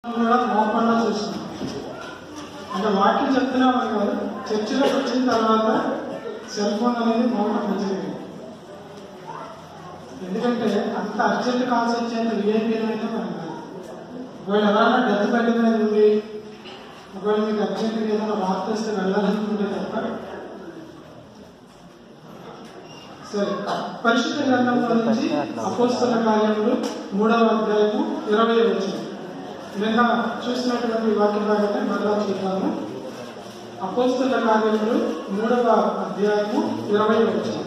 కూడా మోపంలో చూస్తున్నాం అంటే వాక్యం చెప్తున్నామని కాదు చర్చిలోకి వచ్చిన తర్వాత సెల్ ఫోన్ అనేది మోపడం మంచిది ఎందుకంటే అంత అర్జెంట్ కాల్స్ వచ్చేంత విఐపీ అయితే మనం కాదు ఒకవేళ ఎవరైనా డెత్ బెడ్ మీద ఉంది ఒకవేళ మీకు అర్జెంట్గా ఏదైనా వార్త వస్తే వెళ్ళాలనుకుంటే తప్ప సరే పరిశుద్ధ గ్రంథంలో నుంచి అపోస్తల కార్యములు మూడవ అధ్యాయము ఇరవై వచ్చింది నిన్న చూసినటువంటి వాక్య భాగాన్ని మరలా చూద్దాము అపోస్తల కార్యములు మూడవ అధ్యాయము ఇరవై వచ్చింది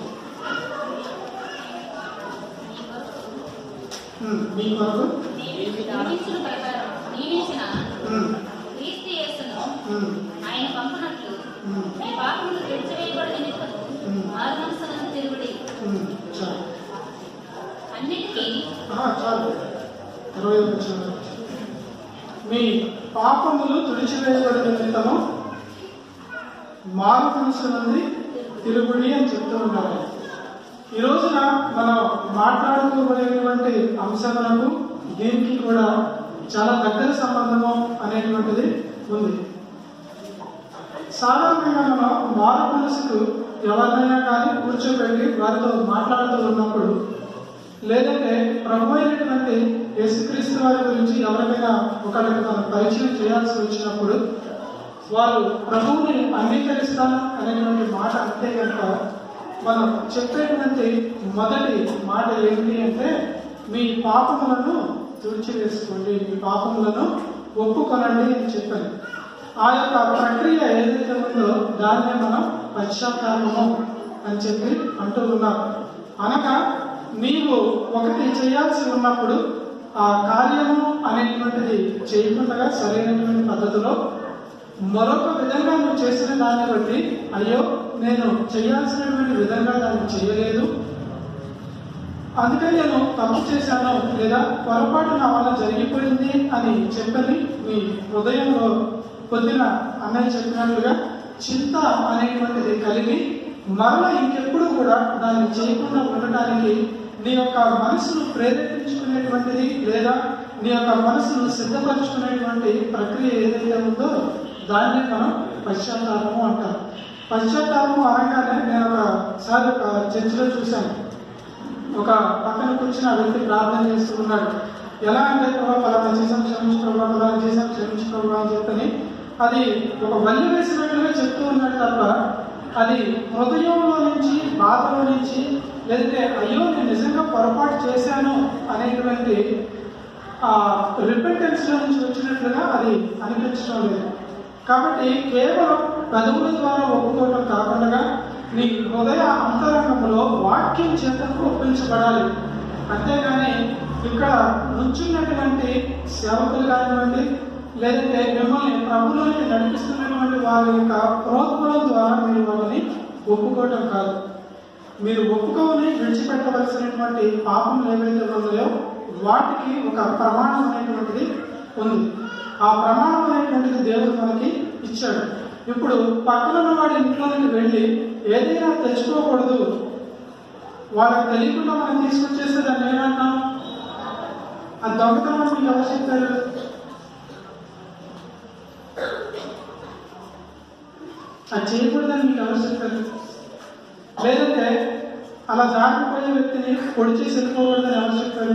ఉమ్, మీ కొరకు నియమించిన ప్రకారం నియమించిన ఉమ్, క్రీస్తు యేసును ఉమ్, ఆయన పంపినట్లు ఉమ్, మీ పాపములు తెరిచివేయబడిన నిమిత్తము మారు మనసులను తిరుగుడి ఉమ్, చాలు అన్నిటికీ ఆహా, చాలు ఇరవై వచ్చిన మీ పాపములు తుడిచివేయబడిన నిమిత్తము మారు మనసు నుండి తిరుగుడి అని చెప్తూ ఉన్నారు ఈ రోజున మనం మాట్లాడుకోబడేటువంటి అంశములకు దీనికి కూడా చాలా దగ్గర సంబంధము అనేటువంటిది ఉంది సాధారణంగా మనం మారు మనసుకు ఎవరినైనా కానీ కూర్చోబెట్టి వారితో మాట్లాడుతూ ఉన్నప్పుడు లేదంటే ప్రభు అయినటువంటి యేసుక్రీస్తు వారి గురించి ఎవరికైనా ఒకరికి మనం పరిచయం చేయాల్సి వచ్చినప్పుడు వారు ప్రభువుని అంగీకరిస్తాం అనేటువంటి మాట అంటే కనుక మనం చెప్పేటువంటి మొదటి మాట ఏంటి అంటే మీ పాపములను తుడిచివేసుకోండి మీ పాపములను ఒప్పుకొనండి అని చెప్పాను ఆ యొక్క ప్రక్రియ ఏదైతే ఉందో దాన్నే మనం పశ్చాత్తాపము అని చెప్పి అంటూ ఉన్నాం అనగా నీవు ఒకటి చేయాల్సి ఉన్నప్పుడు ఆ కార్యము అనేటువంటిది చేయకుండా సరైనటువంటి పద్ధతిలో మరొక విధంగా నువ్వు చేసిన దాన్ని బట్టి అయ్యో నేను చేయాల్సినటువంటి విధంగా దాన్ని చేయలేదు అందుకే నేను తప్పు చేశాను లేదా పొరపాటు నా వల్ల జరిగిపోయింది అని చెప్పని మీ హృదయంలో పొద్దున అన్నయ్య చెప్పినట్లుగా చింత అనేటువంటిది కలిగి మరలా ఇంకెప్పుడు కూడా దాన్ని చేయకుండా ఉండటానికి నీ యొక్క మనసును ప్రేరేపించుకునేటువంటిది లేదా నీ యొక్క మనసును సిద్ధపరచుకునేటువంటి ప్రక్రియ ఏదైతే ఉందో దాన్ని మనం పశ్చాత్తాపము అంటారు పశ్చాత్తాపము అనగానే నేను ఒకసారి ఒక చర్చిలో చూశాను ఒక పక్కన కూర్చుని ఆ వ్యక్తి ప్రార్థన చేస్తూ ఉన్నాడు ఎలా అంటే ప్రభావ పలానా చేసాం క్షమించు ప్రభావ పలానా చేసాం క్షమించు ప్రభావ అని చెప్పని అది ఒక వల్లి వేసినట్లుగా చెప్తూ ఉన్నాడు తప్ప అది హృదయంలో నుంచి బాధలో నుంచి లేదంటే అయ్యో నేను నిజంగా పొరపాటు చేశాను అనేటువంటి ఆ రిపెంటెన్స్ లో నుంచి వచ్చినట్లుగా అది అనిపించడం లేదు కాబట్టి కేవలం పెదవుల ద్వారా ఒప్పుకోవటం కాకుండా నీ హృదయ అంతరంగంలో వాక్యం చేత ఒప్పించబడాలి అంతేగాని ఇక్కడ నుంచున్నటువంటి సేవకులు కానివ్వండి లేదంటే మిమ్మల్ని ప్రభులోకి నడిపిస్తున్నటువంటి వారి యొక్క ప్రోత్బలం ద్వారా మీరు వాళ్ళని ఒప్పుకోవటం కాదు మీరు ఒప్పుకొని విడిచిపెట్టవలసినటువంటి పాపం ఏవైతే ఉన్నాయో వాటికి ఒక ప్రమాణం అనేటువంటిది ఉంది ఆ ప్రమాణం అనేటువంటిది దేవుడు మనకి ఇచ్చాడు ఇప్పుడు పక్కన ఉన్న వాడి ఇంట్లోకి వెళ్ళి ఏదైనా తెచ్చుకోకూడదు వాళ్ళకి తెలియకుండా మనం తీసుకొచ్చేస్తే దాన్ని ఏమంటాం ఆ దొంగతనం మీకు ఎవరు చెప్పారు అది చేయకూడదని మీకు ఎవరు చెప్పారు లేదంటే అలా జారిపోయే వ్యక్తిని పొడి చేసి వెళ్ళిపోకూడదని ఎవరు చెప్పారు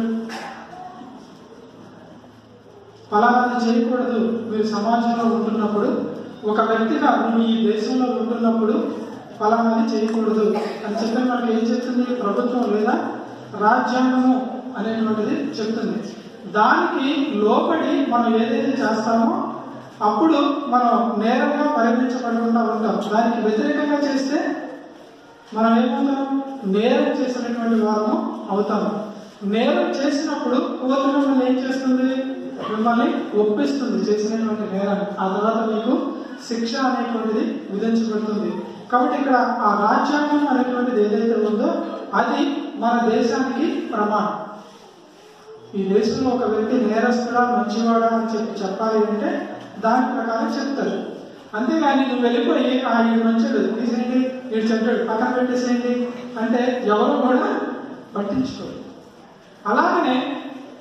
ఫలానాది చేయకూడదు మీరు సమాజంలో ఉంటున్నప్పుడు ఒక వ్యక్తిగా నువ్వు ఈ దేశంలో ఉంటున్నప్పుడు ఫలానాది చేయకూడదు అని చెప్పి మనకి ఏం చెప్తుంది ప్రభుత్వం లేదా రాజ్యాంగము అనేటువంటిది చెప్తుంది దానికి లోబడి మనం ఏదైతే చేస్తామో అప్పుడు మనం నేరంగా పరిగణించబడకుండా ఉంటాం దానికి వ్యతిరేకంగా చేస్తే మనం ఏమవుతాం నేరం చేసినటువంటి వారము అవుతాము నేరం చేసినప్పుడు కోర్టు మిమ్మల్ని ఏం చేస్తుంది మిమ్మల్ని ఒప్పిస్తుంది చేసినటువంటి నేరాన్ని ఆ తర్వాత మీకు శిక్ష అనేటువంటిది విధించబడుతుంది కాబట్టి ఇక్కడ ఆ రాజ్యాంగం అనేటువంటిది ఏదైతే ఉందో అది మన దేశానికి ప్రమాణం ఈ దేశంలో ఒక వ్యక్తి నేరస్తుడా మంచివాడా అని చెప్పి చెప్పాలి అంటే దాని ప్రకారం చెప్తారు అంతేగాని నువ్వు వెళ్ళిపోయి ఆ ఈ మంచుడు తీసేయండి వీడు చెడ్డాడు పక్కన పెట్టేసేయండి అంటే ఎవరు కూడా పట్టించుకోరు అలాగనే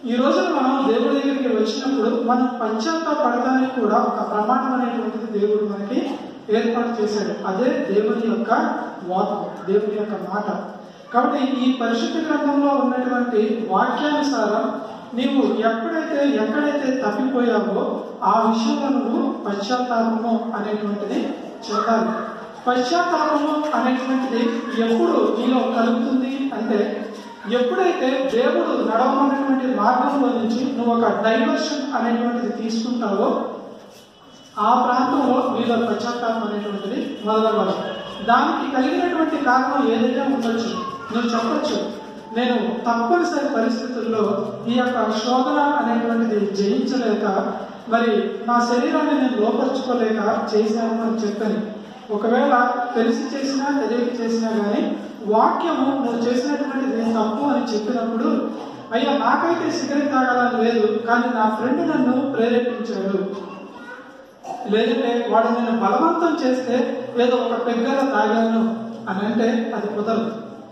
ఈ రోజున మనం దేవుడి దగ్గరికి వచ్చినప్పుడు మనం పశ్చాత్తాపడడానికి కూడా ఒక ప్రమాణం అనేటువంటిది దేవుడు మనకి ఏర్పాటు చేశాడు అదే దేవుని యొక్క వాక్ దేవుని యొక్క మాట కాబట్టి ఈ పరిశుద్ధ గ్రంథంలో ఉన్నటువంటి వాక్యానుసారం నీవు ఎప్పుడైతే ఎక్కడైతే తప్పిపోయావో ఆ విషయంలో నువ్వు పశ్చాత్తాపము అనేటువంటిది చెందాలి పశ్చాత్తాపము అనేటువంటిది ఎప్పుడు నీలో కలుగుతుంది అంటే ఎప్పుడైతే దేవుడు నడవమన్నటువంటి మార్గంలో నుంచి నువ్వు ఒక డైవర్షన్ అనేటువంటిది తీసుకుంటావో ఆ ప్రాంతంలో నీలో పశ్చాత్తాపం అనేటువంటిది మొదలవ్వాలి దానికి కలిగినటువంటి కారణం ఏదైనా ఉండొచ్చు నువ్వు చెప్పొచ్చు నేను తప్పనిసరి పరిస్థితుల్లో ఈ యొక్క శోధన అనేటువంటిది జయించలేక మరి నా శరీరాన్ని నేను లోపరుచుకోలేక చేశాను అని చెప్పని ఒకవేళ తెలిసి చేసినా తెలియక చేసినా కానీ వాక్యము నువ్వు చేసినటువంటిది తప్పు అని చెప్పినప్పుడు అయ్యా నాకైతే సిగరెట్ తాగాలని లేదు కానీ నా ఫ్రెండ్ నన్ను ప్రేరేపించాడు లేదంటే వాడు నేను బలవంతం చేస్తే ఏదో ఒక పెగ్గర తాగాను అని అంటే అది కుదరదు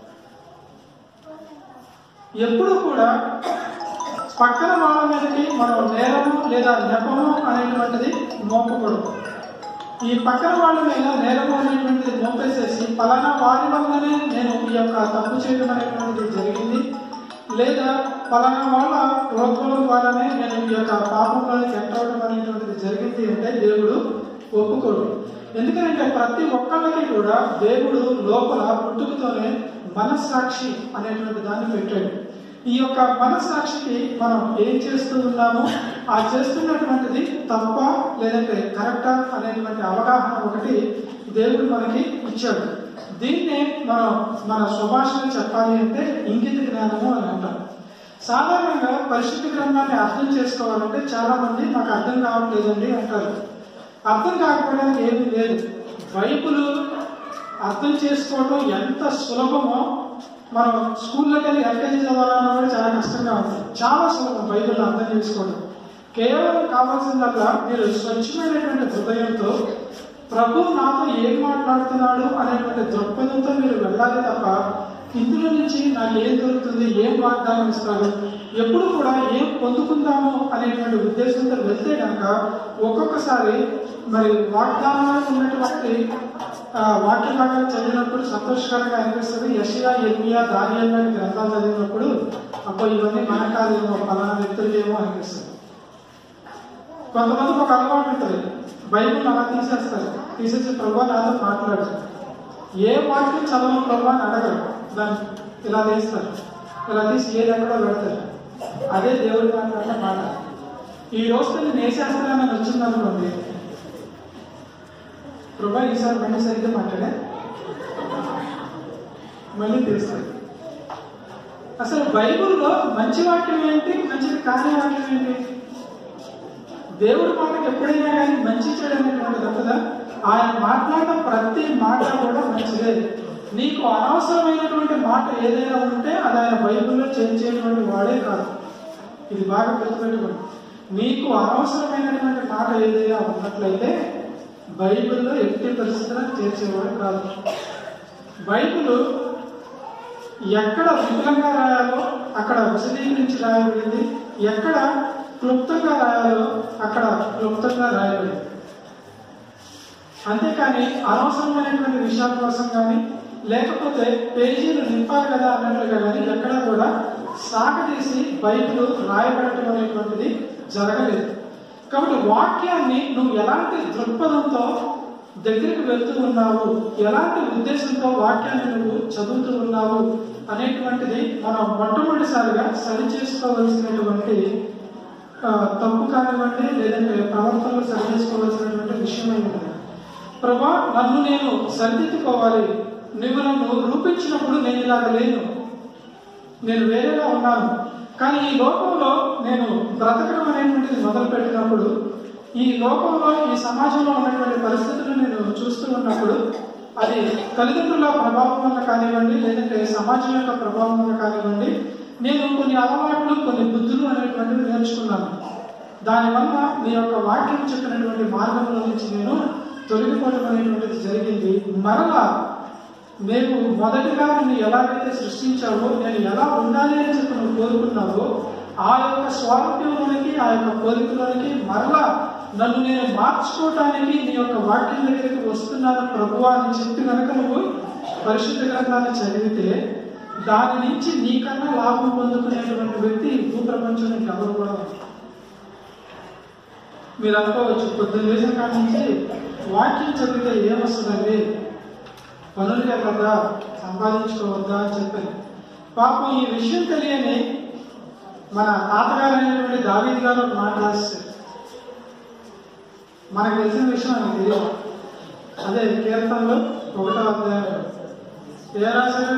ఎప్పుడు కూడా పక్కన వాళ్ళ మీదకి మనం నేరము లేదా నెపము అనేటువంటిది మోపకూడదు ఈ పక్కన వాళ్ళ మీద నేరము అనేటువంటిది మోపేసేసి ఫలానా వారి వల్లనే నేను ఈ యొక్క తప్పు చేయడం అనేటువంటిది జరిగింది లేదా ఫలానా వాళ్ళ రోగుల ద్వారానే నేను ఈ యొక్క పాపంలోకి ఎంటవడం అనేటువంటిది జరిగింది అంటే దేవుడు ఒప్పుకోడు ఎందుకంటే ప్రతి ఒక్కళ్ళకి కూడా దేవుడు లోపల పుట్టుకతోనే మనస్సాక్షి అనేటువంటి దాన్ని పెట్టాడు ఈ యొక్క మనస్సాక్షికి మనం ఏం చేస్తూ ఉన్నామో ఆ చేస్తున్నటువంటిది తప్ప లేదంటే కరెక్టా అనేటువంటి అవగాహన ఒకటి దేవుడు మనకి ఇచ్చాడు దీన్నే మనం మన సుభాషలో చెప్పాలి అంటే ఇంగిత జ్ఞానము అని అంటాం సాధారణంగా పరిశుద్ధ గ్రంథాన్ని అర్థం చేసుకోవాలంటే చాలా మంది మాకు అర్థం కావట్లేదండి అంటారు అర్థం కాకపోవడానికి ఏమీ లేదు బైబుల్ అర్థం చేసుకోవడం ఎంత సులభమో మనం స్కూల్లోకి వెళ్ళి ఎల్కేజీ చదవాలన్నా కూడా చాలా కష్టంగా ఉంటుంది చాలా సులభం బైబిల్ అర్థం చేసుకోవడం కేవలం కావాల్సిందల్లా మీరు స్వచ్ఛమైనటువంటి హృదయంతో ప్రభు నాతో ఏం మాట్లాడుతున్నాడు అనేటువంటి దృక్పథంతో మీరు వెళ్ళాలి తప్ప ఇందులో నుంచి నాకు ఏం దొరుకుతుంది ఏం వాగ్దానం ఇస్తారు ఎప్పుడు కూడా ఏం పొందుకుందాము అనేటువంటి ఉద్దేశంతో వెళ్తే కనుక ఒక్కొక్కసారి మరి వాగ్దానంలో ఉన్నటువంటి ఆ, వాక్య భాగాలు చదివినప్పుడు సంతోషకరంగా అనిపిస్తుంది యషియా ఎర్మియా దానియల్ లాంటి గ్రంథాలు చదివినప్పుడు అబ్బో ఇవన్నీ మన కాదేమో ఫలానా వ్యక్తులేమో అనిపిస్తుంది కొంతమందికి ఒక అలవాటు ఉంటుంది బైబిల్ అలా తీసేస్తారు తీసేసి ప్రభా నాతో మాట్లాడు ఏ వాక్యం చదవను ప్రభా అని అడగరు దాన్ని ఇలా తీస్తారు ఇలా తీసి ఏది ఎక్కడో పెడతారు అదే దేవుడి మాట్లాడిన మాట ఈ రోజు నేను వేసేస్తానని వచ్చింది అనుకోండి ప్రభా ఈసారి మళ్ళీ సరిగ్గా మాట్లాడే మళ్ళీ తీస్తారు అసలు బైబిల్లో మంచి వాక్యం ఏంటి మంచిది కాని వాక్యం ఏంటి దేవుడి మాటకు ఎప్పుడైనా కానీ మంచి చెడు అనేటువంటిది ఉంటుందా ఆయన మాట్లాడిన ప్రతి మాట కూడా మంచిదే నీకు అనవసరమైనటువంటి మాట ఏదైనా ఉంటే అది ఆయన బైబిల్లో చేయించేటువంటి వాడే కాదు ఇది బాగా గుర్తుపెట్టుకోండి నీకు అనవసరమైనటువంటి మాట ఏదైనా ఉన్నట్లయితే బైబిల్లో ఎట్టి పరిస్థితులను చేర్చేవాడు కాదు బైబిల్ ఎక్కడ విపులంగా రాయాలో అక్కడ విశదీకరించి రాయబడింది ఎక్కడ క్లుప్తంగా రాయాలో అక్కడ క్లుప్తంగా రాయబడింది అంతేకాని అనవసరమైనటువంటి విషయాల కోసం కానీ లేకపోతే పేజీలు నింపాలి కదా అన్నట్లుగా కానీ ఎక్కడా కూడా సాగదీసి బైబిల్ రాయబడటం అనేటువంటిది జరగలేదు కాబట్టి వాక్యాన్ని నువ్వు ఎలాంటి దృక్పథంతో దగ్గరికి వెళ్తూ ఉన్నావు ఎలాంటి ఉద్దేశంతో వాక్యాన్ని నువ్వు చదువుతూ ఉన్నావు అనేటువంటిది మనం మొట్టమొదటిసారిగా సరి చేసుకోవలసినటువంటి ఆ, తప్పు కానివ్వండి లేదంటే ప్రవర్తనలో సరి చేసుకోవాల్సినటువంటి విషయమై ఉంటుంది ప్రభా నన్ను నేను సరిదిద్దుకోవాలి నువ్వు నన్ను రూపించినప్పుడు నేను ఇలాగ లేను నేను వేరేగా ఉన్నాను కానీ ఈ లోకంలో నేను బ్రతకడం అనేటువంటిది మొదలు పెట్టినప్పుడు ఈ లోకంలో ఈ సమాజంలో ఉన్నటువంటి పరిస్థితులు నేను చూస్తూ ఉన్నప్పుడు అది తల్లిదండ్రుల ప్రభావం వల్ల కానివ్వండి లేదంటే సమాజం యొక్క ప్రభావం వల్ల కానివ్వండి నేను కొన్ని అలవాట్లు కొన్ని బుద్ధులు అనేటువంటివి నేర్చుకున్నాను దానివల్ల మీ యొక్క వాక్యం చెప్పినటువంటి మార్గంలో నుంచి నేను తొలగిపోవడం అనేటువంటిది జరిగింది మరలా మేము మొదటిగా నిన్ను ఎలాగైతే సృష్టించావో నేను ఎలా ఉండాలి అని చెప్పి నువ్వు కోరుకున్నావో ఆ యొక్క స్వారూప్యంలోనికి ఆ యొక్క పోలికలోనికి మరలా నన్ను నేను మార్చుకోవటానికి నీ యొక్క వాక్యం దగ్గరికి వస్తున్నాను ప్రభు అని చెప్పి కనుక నువ్వు పరిశుద్ధ గ్రంథాన్ని చదివితే దాని నుంచి నీకన్నా లాభం పొందుకునేటువంటి వ్యక్తి భూ ప్రపంచంలో ఎవరు కూడా ఉండరు. మీరు అనుకోవచ్చు పొద్దున్న లేచిన కాడి నుంచి వాక్యం చదివితే ఏమొస్తుందండి పనులకే కదా సంపాదించుకోవద్దా అని చెప్పాను పాపం ఈ విషయం తెలియని మన తాతగారు అయినటువంటి దావీద్ గారు ఒక మాట రాశారు మనకు తెలిసిన విషయం ఆయనకు తెలియదు అదే కీర్తనలో ఒకటో అధ్యాయం ఏ రాశారు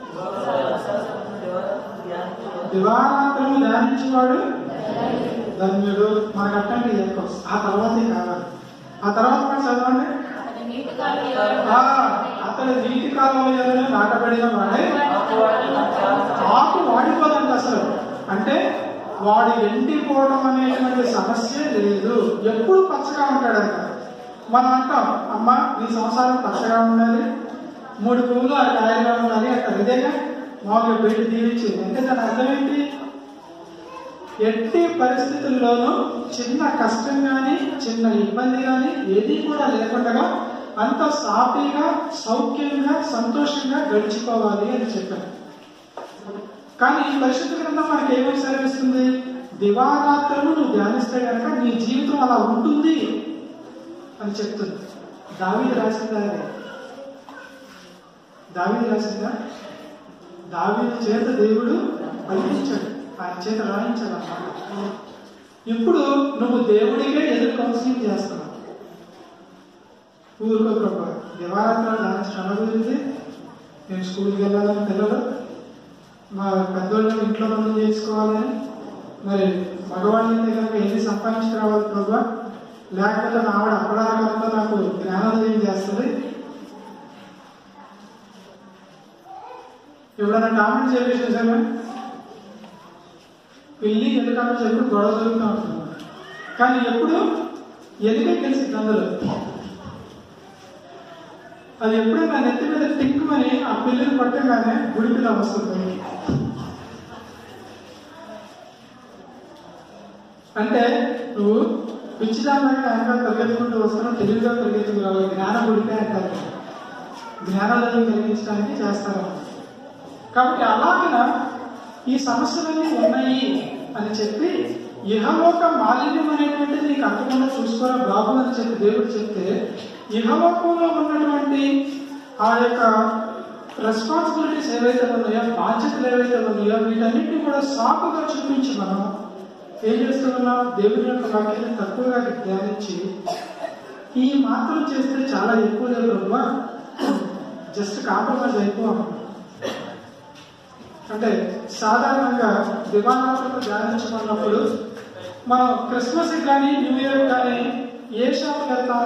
దివారాత్రము ధ్యానించేవాడు ధన్యుడు మనకు అట్టండి ఎక్కువ ఆ తర్వాతే కావాలి ఆ తర్వాత మనం చదవండి అతని నీటి కాలువ ఎవరు ఆ, అతడు నీటి కాలంలో నాటబడిన వాడే ఆకు వాడిపోదంట అసలు అంటే వాడు ఎండిపోవడం అనేటువంటి సమస్య లేదు ఎప్పుడు పచ్చగా ఉంటాడంట మనం అంటాం అమ్మ నీ సంసారం పచ్చగా ఉండాలి మూడు పువ్వులు ఆ కాయగా ఉండాలి అంటారు ఇదేగా మామూలుగా పెళ్లి దీవించింది అంటే దాని అర్థం ఏంటి ఎట్టి పరిస్థితుల్లోనూ చిన్న కష్టం కానీ చిన్న ఇబ్బంది కానీ ఏది కూడా లేకుండా అంత సాఫీగా సౌఖ్యంగా సంతోషంగా గడిచిపోవాలి అని చెప్పారు కానీ పరిశుద్ధ గ్రంథం మనకి ఏమేమి సెలవిస్తుంది దివారాత్రులు నువ్వు ధ్యానిస్తే కనుక నీ జీవితం అలా ఉంటుంది అని చెప్తుంది దావీది రాసిందా అది? దావీది రాసిందా దావీది చేత దేవుడు పలికించాడు ఆయన చేత రాయించాడు అన్నమాట ఇప్పుడు నువ్వు దేవుడికే ఎదురు కౌన్సిలింగ్ చేస్తున్నావు ఊరుకో ప్రభా దివారాత్రాలు దాని శ్రమ గురించి నేను స్కూల్కి వెళ్ళాలని పిల్లలు మా పెద్దోళ్ళు ఇంట్లో పనులు చేసుకోవాలని మరి మగవాళ్ళ అయితే కనుక ఎన్ని సంపాదించుకురావాలి ప్రభా లేకపోతే నా ఆవిడ అప్పడాకంతా నాకు జ్ఞానోదయం చేస్తుంది ఎప్పుడైనా కామెంట్ చేయలేదు చూసామా పెళ్ళి ఎందుకంటే చెప్పి గొడవ జరుగుతూ ఉంటుంది కానీ ఎప్పుడు ఎదుగే తెలిసింది అందులో అది ఎప్పుడైనా నెత్తి మీద టిక్కుమని ఆ పిల్లని పట్టగానే గుడిపిల్ల వస్తుంది అంటే నువ్వు పిచ్చిదాన్ని వెనకాల పరిగెత్తుకుంటూ వస్తున్నావు తెలివిగా పరిగెత్తుకు రావాలి జ్ఞాన గుడిపే అంటారు జ్ఞానాలను కలిగించడానికి చేస్తారు కాబట్టి అలాగన ఈ సమస్యలన్నీ ఉన్నాయి అని చెప్పి ఇహలోక మాలిన్యం అనేటువంటిది నీకు అంతకుండా చూసుకోరా బాబు అని చెప్పి దేవుడు చెప్తే ఇహలోకంలో ఉన్నటువంటి ఆ యొక్క రెస్పాన్సిబిలిటీస్ ఏవైతే ఉన్నాయో బాధ్యతలు ఏవైతే ఉన్నాయో వీటన్నిటిని కూడా సాకుగా చూపించి మనం ఏం చేస్తున్నాం దేవుని యొక్క వాక్యాన్ని తక్కువగా ధ్యానించి ఈ మాత్రం చేస్తే చాలా ఎక్కువ లేదు బ్రహ్మ జస్ట్ కాంప్రమైజ్ అయిపోవాలి అంటే సాధారణంగా దివాణాలను ధ్యానించుకున్నప్పుడు మనం క్రిస్మస్ కానీ న్యూ ఇయర్ కానీ ఏ షాప్కి వెళ్తాం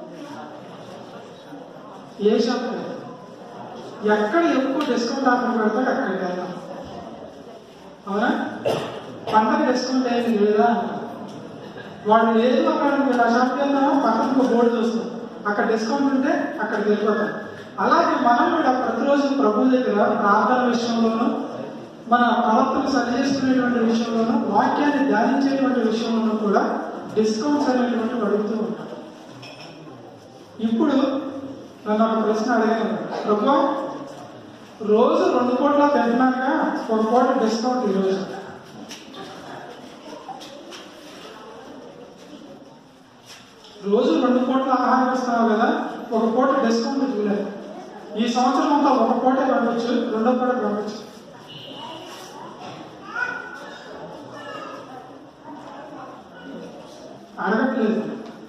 ఏ షాప్కి వెళ్తాం ఎక్కడ ఎక్కువ డిస్కౌంట్ ఆఫర్ పెడతాడు అక్కడికి వెళ్తాం అవునా పండగ డిస్కౌంట్ ఏమి లేదా అంటాం. వాడు లేదు అక్కడ మీరు ఆ షాప్కి వెళ్తామో పక్కన ఒక బోర్డు చూస్తాం అక్కడ డిస్కౌంట్ ఉంటే అక్కడికి వెళ్ళిపోతాం అలాగే మనం కూడా ప్రతిరోజు ప్రభు దగ్గర ప్రార్థన విషయంలోనూ మన ప్రవర్తన సరి చేసుకునేటువంటి విషయంలోనూ వాక్యాన్ని ధ్యానించేటువంటి విషయంలోనూ కూడా డిస్కౌంట్స్ అనేటువంటి అడుగుతూ ఉంటాం ఇప్పుడు నన్ను ఒక ప్రశ్న అడిగాను ప్రభు రోజు రెండు కోట్ల తింటున్నాక ఒక కోట డిస్కౌంట్ ఈరోజు రోజు రెండు కోట్ల ఆహారం ఇస్తున్నావు కదా ఒక కోట డిస్కౌంట్ చూడలేదు ఈ సంవత్సరం అంతా ఒక కోటే పంపచ్చు రెండో కోట పంపచ్చు అడగట్లేదు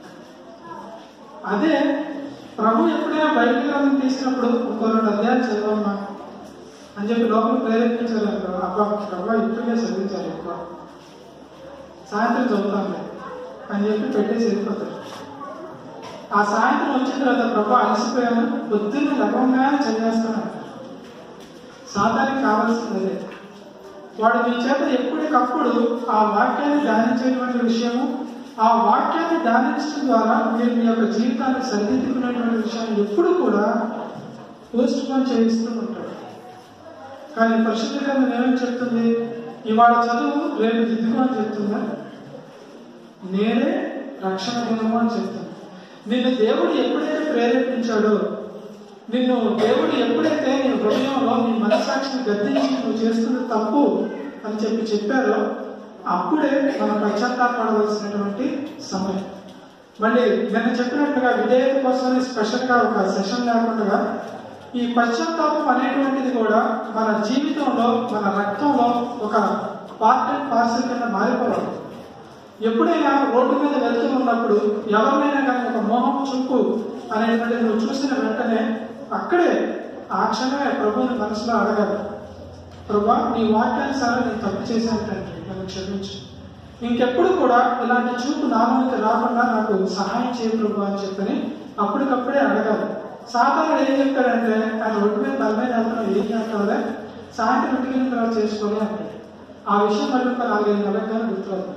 అదే ప్రభు ఎప్పుడైనా బయట గ్రంథం తీసినప్పుడు ఇంకో రెండు అధ్యాయాలు చదవమ్మా అని చెప్పి లోపల ప్రేరేపించారు అనుకో, అబ్బా ప్రభు ఇప్పుడే చదివించారు ఎక్కువ సాయంత్రం చదువుతాంలే అని చెప్పి పెట్టేసి వెళ్ళిపోతారు ఆ సాయంత్రం వచ్చిన తర్వాత ప్రభు అలసిపోయాను పొద్దున్న లగంగానే చదివేస్తాను సాధారణ కావాల్సింది అదే వాడు మీ చేత ఎప్పటికప్పుడు ఆ వాక్యాన్ని ధ్యానించేటువంటి విషయము ఆ వాక్యాన్ని ధ్యానించడం ద్వారా మీరు మీ యొక్క జీవితాన్ని సరిదిద్దుకునేటువంటి విషయాన్ని ఎప్పుడు కూడా పోస్ట్ పోన్ చేయిస్తూ ఉంటాడు కానీ పరిశుద్ధ గ్రంథం ఏమని చెప్తుంది ఇవాళ చదువు రేపు దిద్దుకో అని చెప్తుందా నేనే రక్షణ గుణము అని చెప్తాను నిన్ను దేవుడు ఎప్పుడైతే ప్రేరేపించాడో నిన్ను దేవుడు ఎప్పుడైతే నీ హృదయంలో నీ మనసాక్షిని గద్దించి నువ్వు చేస్తున్న తప్పు అని చెప్పి చెప్పారో అప్పుడే మనం పశ్చాత్తాపడవలసినటువంటి సమయం మళ్ళీ నేను చెప్పినట్టుగా విధేయత కోసమని స్పెషల్గా ఒక సెషన్ లేకుండా ఈ పశ్చాత్తాపం అనేటువంటిది కూడా మన జీవితంలో మన రక్తంలో ఒక పార్ట్ అండ్ పార్సల్ కింద మారిపోవాలి ఎప్పుడైనా రోడ్డు మీద వెళ్తూ ఉన్నప్పుడు ఎవరినైనా కానీ ఒక మోహం చూపు అనేటువంటిది నువ్వు చూసిన వెంటనే అక్కడే ఆ క్షణమే ప్రభుని మనసులో అడగాలి ప్రభా నీ వాక్యానుసారం నేను తప్పు చేశాను తండ్రి నన్ను క్షమించు ఇంకెప్పుడు కూడా ఇలాంటి చూపు నామానికి రాకుండా నాకు సహాయం చేయ ప్రభు అని చెప్పని అప్పటికప్పుడే అడగాలి సాధారణ ఏం చెప్తాడంటే ఆయన రోడ్డు మీద బలమైన వెళ్తున్నాం ఏం చేస్తావులే సాయంత్రం ఇంటికి వెళ్ళిన తర్వాత చేసుకోవాలి అంటాడు ఆ విషయం మళ్ళీ ఒక నాలుగైదు నెలలకు కానీ గుర్తురాదు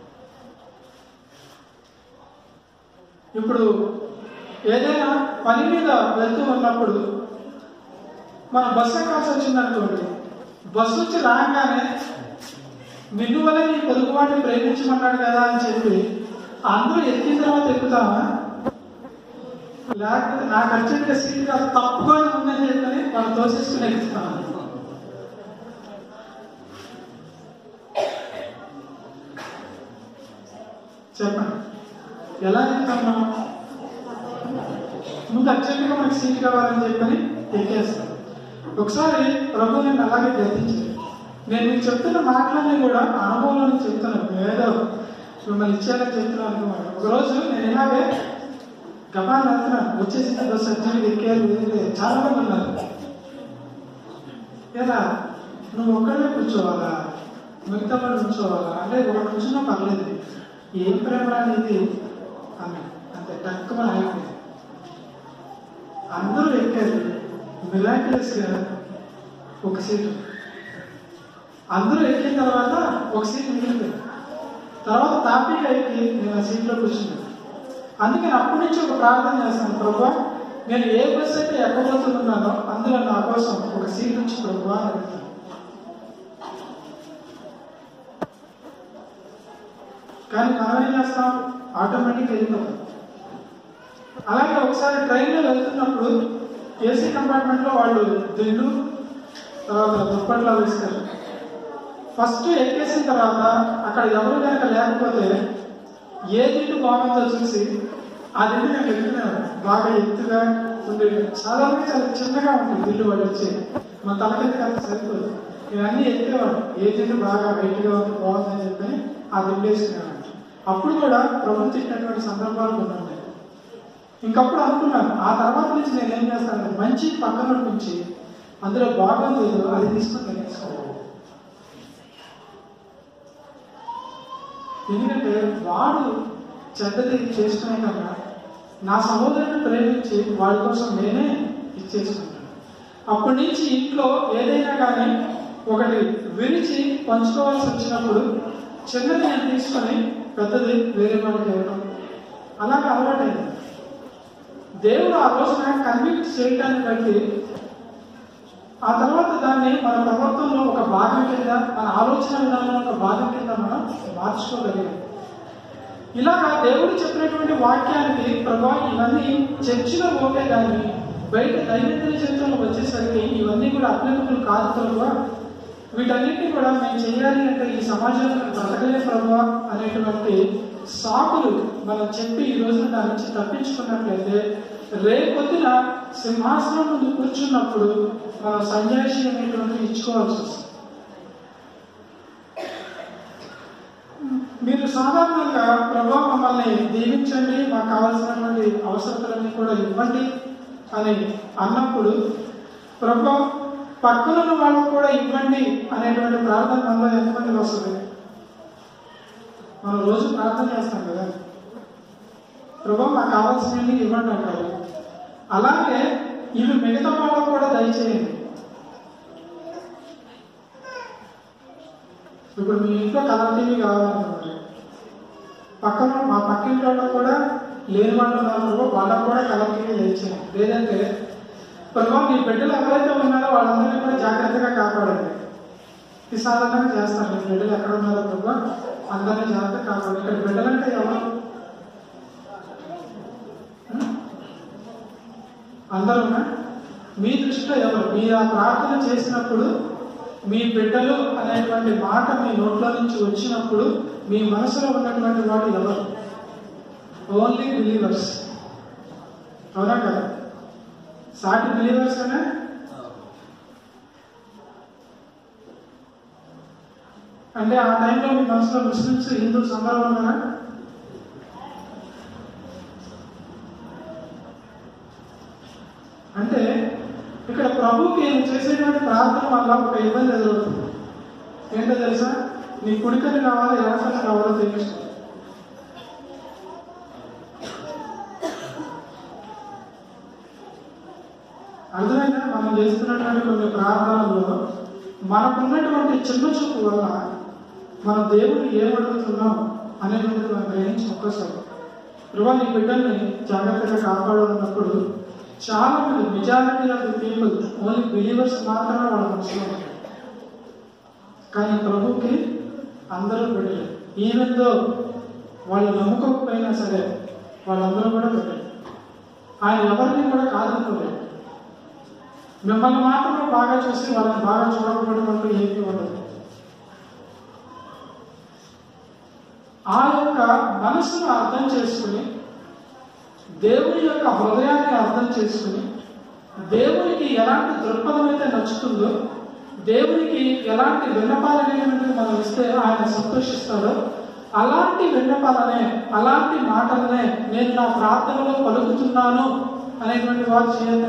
ఇప్పుడు ఏదైనా పని మీద వెళ్తూ ఉన్నప్పుడు మన బస్సు ఎక్కాల్సి వచ్చింది అనుకోండి బస్సు వచ్చి రాగానే నిన్ను వల్ల నీ పొదుగు వాటిని ప్రేమించమన్నాడు కదా అని చెప్పి అందరూ ఎక్కిన తర్వాత ఎక్కుతామా లేకపోతే నాకు అర్జెంట్గా సీట్ కాదు తప్పుగా ఉందని చెప్పని వాళ్ళు తోసేసుకుని ఎక్కుతాను చెప్పండి ఎలా ఎక్కుతాం మనం ముందు అర్జెంటుగా మనకి సీట్ కావాలని చెప్పని ఎక్కేస్తాం ఒకసారి ప్రభు నేను అలాగే గర్తించాను నేను మీకు చెప్తున్న మాటలన్నీ కూడా అనుభవంలో నుంచి చెప్తున్నాను ఏదో మిమ్మల్ని ఇచ్చేయాలని చెప్తున్నాను అనుకున్నాను ఒకరోజు నేను ఇలాగే గబాన్ వెళ్తున్నాను వచ్చేసిన బస్సు అర్జెంట్గా ఎక్కారు లేదు చాలా మంది ఉన్నారు ఎలా నువ్వు ఒక్కడే కూర్చోవాలా మిగతా వాళ్ళు కూర్చోవాలా అంటే ఒక కూర్చున్నా పర్లేదు ఏం ప్రేమ అనేది అని అంతే తక్కువ అయిపోయింది అందరూ ఎక్కారు మిరాక్యులస్ గా ఒక సీటు అందరూ ఎక్కిన తర్వాత ఒక సీట్ మిగిలింది తర్వాత తాపీగా ఎక్కి నేను ఆ సీట్లో కూర్చున్నాను అందుకని అప్పటి నుంచి ఒక ప్రార్థన చేస్తాను ప్రభా నేను ఏ బస్ అయితే ఎక్కబోతున్నానో అందులో నా కోసం ఒక సీట్ నుంచి ప్రభా అని అడుగుతాను కానీ మనం ఏం చేస్తాం ఆటోమేటిక్ వెళ్ళిపోతాం అలాగే ఒకసారి ట్రైన్లో వెళ్తున్నప్పుడు ఏసీ కంపార్ట్మెంట్లో వాళ్ళు దిండు తర్వాత దుప్పట్లో వేస్తారు ఫస్ట్ ఎక్కేసిన తర్వాత అక్కడ ఎవరు కనుక లేకపోతే ఏ దిండు బాగుందో చూసి ఆ దిండు నేను వెళ్తున్నాను బాగా ఎత్తుగా ఉండేది చాలా మంది చాలా చిన్నగా ఉంటుంది దిండు వాళ్ళు వచ్చి మన తలకెత్తి అంత సరిపోదు ఇవన్నీ ఎత్తేవాడు ఏ దిండు బాగా వెయిట్గా ఉంది బాగుందని చెప్పి ఆ దిండు వేసుకునేవాడు అప్పుడు కూడా ప్రభుత్వం తిట్టినటువంటి సందర్భాలు కొన్ని ఉన్నాయి ఇంకప్పుడు అనుకున్నాను ఆ తర్వాత నుంచి నేను ఏం చేస్తానంటే మంచి పక్కన నుంచి అందులో బాగుంది ఏదో అది తీసుకుని నేను వేసుకోవాలి ఎందుకంటే వాడు చెడ్డది చేసుకునే కన్నా నా సహోదరుని ప్రేమించి వాడి కోసం నేనే ఇచ్చేసుకుంటాను అప్పటి నుంచి ఇంట్లో ఏదైనా కానీ ఒకటి విరిచి పంచుకోవాల్సి వచ్చినప్పుడు చిన్నది నేను తీసుకొని పెద్దది వేరే వాళ్ళకి ఇవ్వడం అలాగే అలవాటైంది దేవుడు ఆ రోజున కన్విక్ట్ చేయటాన్ని బట్టి ఆ తర్వాత దాన్ని మన ప్రవర్తనలో ఒక భాగం కింద మన ఆలోచన విధానంలో ఒక భాగం కింద మనం మార్చుకోగలిగాం ఇలాగా దేవుడు చెప్పినటువంటి వాక్యానికి ప్రభా ఇవన్నీ చర్చిలో ఓకే కానీ బయట దైనందిన జీవితంలో వచ్చేసరికి ఇవన్నీ కూడా అప్లికబుల్ కాదు ప్రభా వీటన్నిటిని కూడా మేము చేయాలి అంటే ఈ సమాజంలో మేము బ్రతకలే ప్రభా అనేటువంటి సాకులు మనం చెప్పి ఈ రోజున దాని నుంచి తప్పించుకున్నట్లయితే రేపొద్దున సింహాసనం ముందు కూర్చున్నప్పుడు మనం సంజాయిషి అనేటువంటిది ఇచ్చుకోవాల్సి వస్తుంది మీరు సాధారణంగా ప్రభా మమ్మల్ని దీవించండి మాకు కావాల్సినటువంటి అవసరతలన్నీ కూడా ఇవ్వండి అని అన్నప్పుడు ప్రభా పక్కన ఉన్న వాళ్ళకు కూడా ఇవ్వండి అనేటువంటి ప్రార్థన మనలో ఎంతమందికి వస్తుంది మనం రోజు ప్రార్థన చేస్తాం కదా ప్రభా మాకు కావాల్సినవి ఇవ్వండి అంటారు అలాగే ఇవి మిగతా వాళ్ళకు కూడా దయచేయండి ఇప్పుడు మీ ఇంట్లో కలర్ టీవీ కావాలనుకోండి పక్కన మా పక్కింటి వాళ్ళకు కూడా లేని వాళ్ళు ఉన్నారు వాళ్ళకు కూడా కలర్ టీవీ దయచేయండి లేదంటే ప్రభావ మీ బిడ్డలు ఎవరైతే ఉన్నారో వాళ్ళందరినీ కూడా జాగ్రత్తగా కాపాడండి ఇది సాధారణంగా చేస్తారు మీ బిడ్డలు ఎక్కడ ఉన్నారో ప్రభా అందరినీ జాగ్రత్త కాపాడు ఇక్కడ బిడ్డలంటే ఎవరు ఉం? అందరూ మీ దృష్టిలో ఎవరు మీరు ఆ ప్రార్థన చేసినప్పుడు మీ బిడ్డలు అనేటువంటి మాట మీ నోట్లో నుంచి వచ్చినప్పుడు మీ మనసులో ఉన్నటువంటి వాడు ఎవరు ఓన్లీ బిలీవర్స్ అవునా కదా సాటి బిలీవర్స్ అనే అంటే ఆ టైంలో మీ మనసులో ముస్లిమ్స్ హిందూస్ అందరూ ఉన్నారా అంటే ఇక్కడ ప్రభుకి నేను చేసేటువంటి ప్రార్థన వల్ల ఒక ఇబ్బంది ఎదురవుతుంది ఏంటో తెలుసా నీ కుడికని కావాలి ఎడకని కావాలో తెలుసు అర్థమైందా మనం చేస్తున్నటువంటి కొన్ని ప్రార్థనల్లో మనకున్నటువంటి చిన్న చూపు వల్ల మన దేవుడు ఏమడుగుతున్నాం అనేటువంటిది మనం గ్రహించి ఒక్కసారి ప్రభా నీ బిడ్డల్ని జాగ్రత్తగా కాపాడాలన్నప్పుడు చాలా మంది majority of the people only believers మాత్రమే వాళ్ళ మనసులో ఉంటారు కానీ ప్రభుకి అందరూ బిడ్డలు ఈవెన్ దో వాళ్ళు నమ్ముకోకపోయినా సరే వాళ్ళందరూ కూడా బిడ్డలు ఆయన ఎవరిని కూడా కాదనుకోలేదు మిమ్మల్ని మాత్రమే బాగా చూసి వాళ్ళని బాగా చూడకపోవడం అంటూ ఏమీ ఉండదు ఆ యొక్క మనసును అర్థం చేసుకుని దేవుని యొక్క హృదయాన్ని అర్థం చేసుకుని దేవునికి ఎలాంటి దృక్పథం అయితే నచ్చుతుందో దేవునికి ఎలాంటి విన్నపాలనేటువంటిది మనం ఇస్తే ఆయన సంతోషిస్తాడో అలాంటి విన్నపాలనే అలాంటి మాటలనే నేను నా ప్రార్థనలో పలుకుతున్నాను అనేటువంటి వారు చేయాలి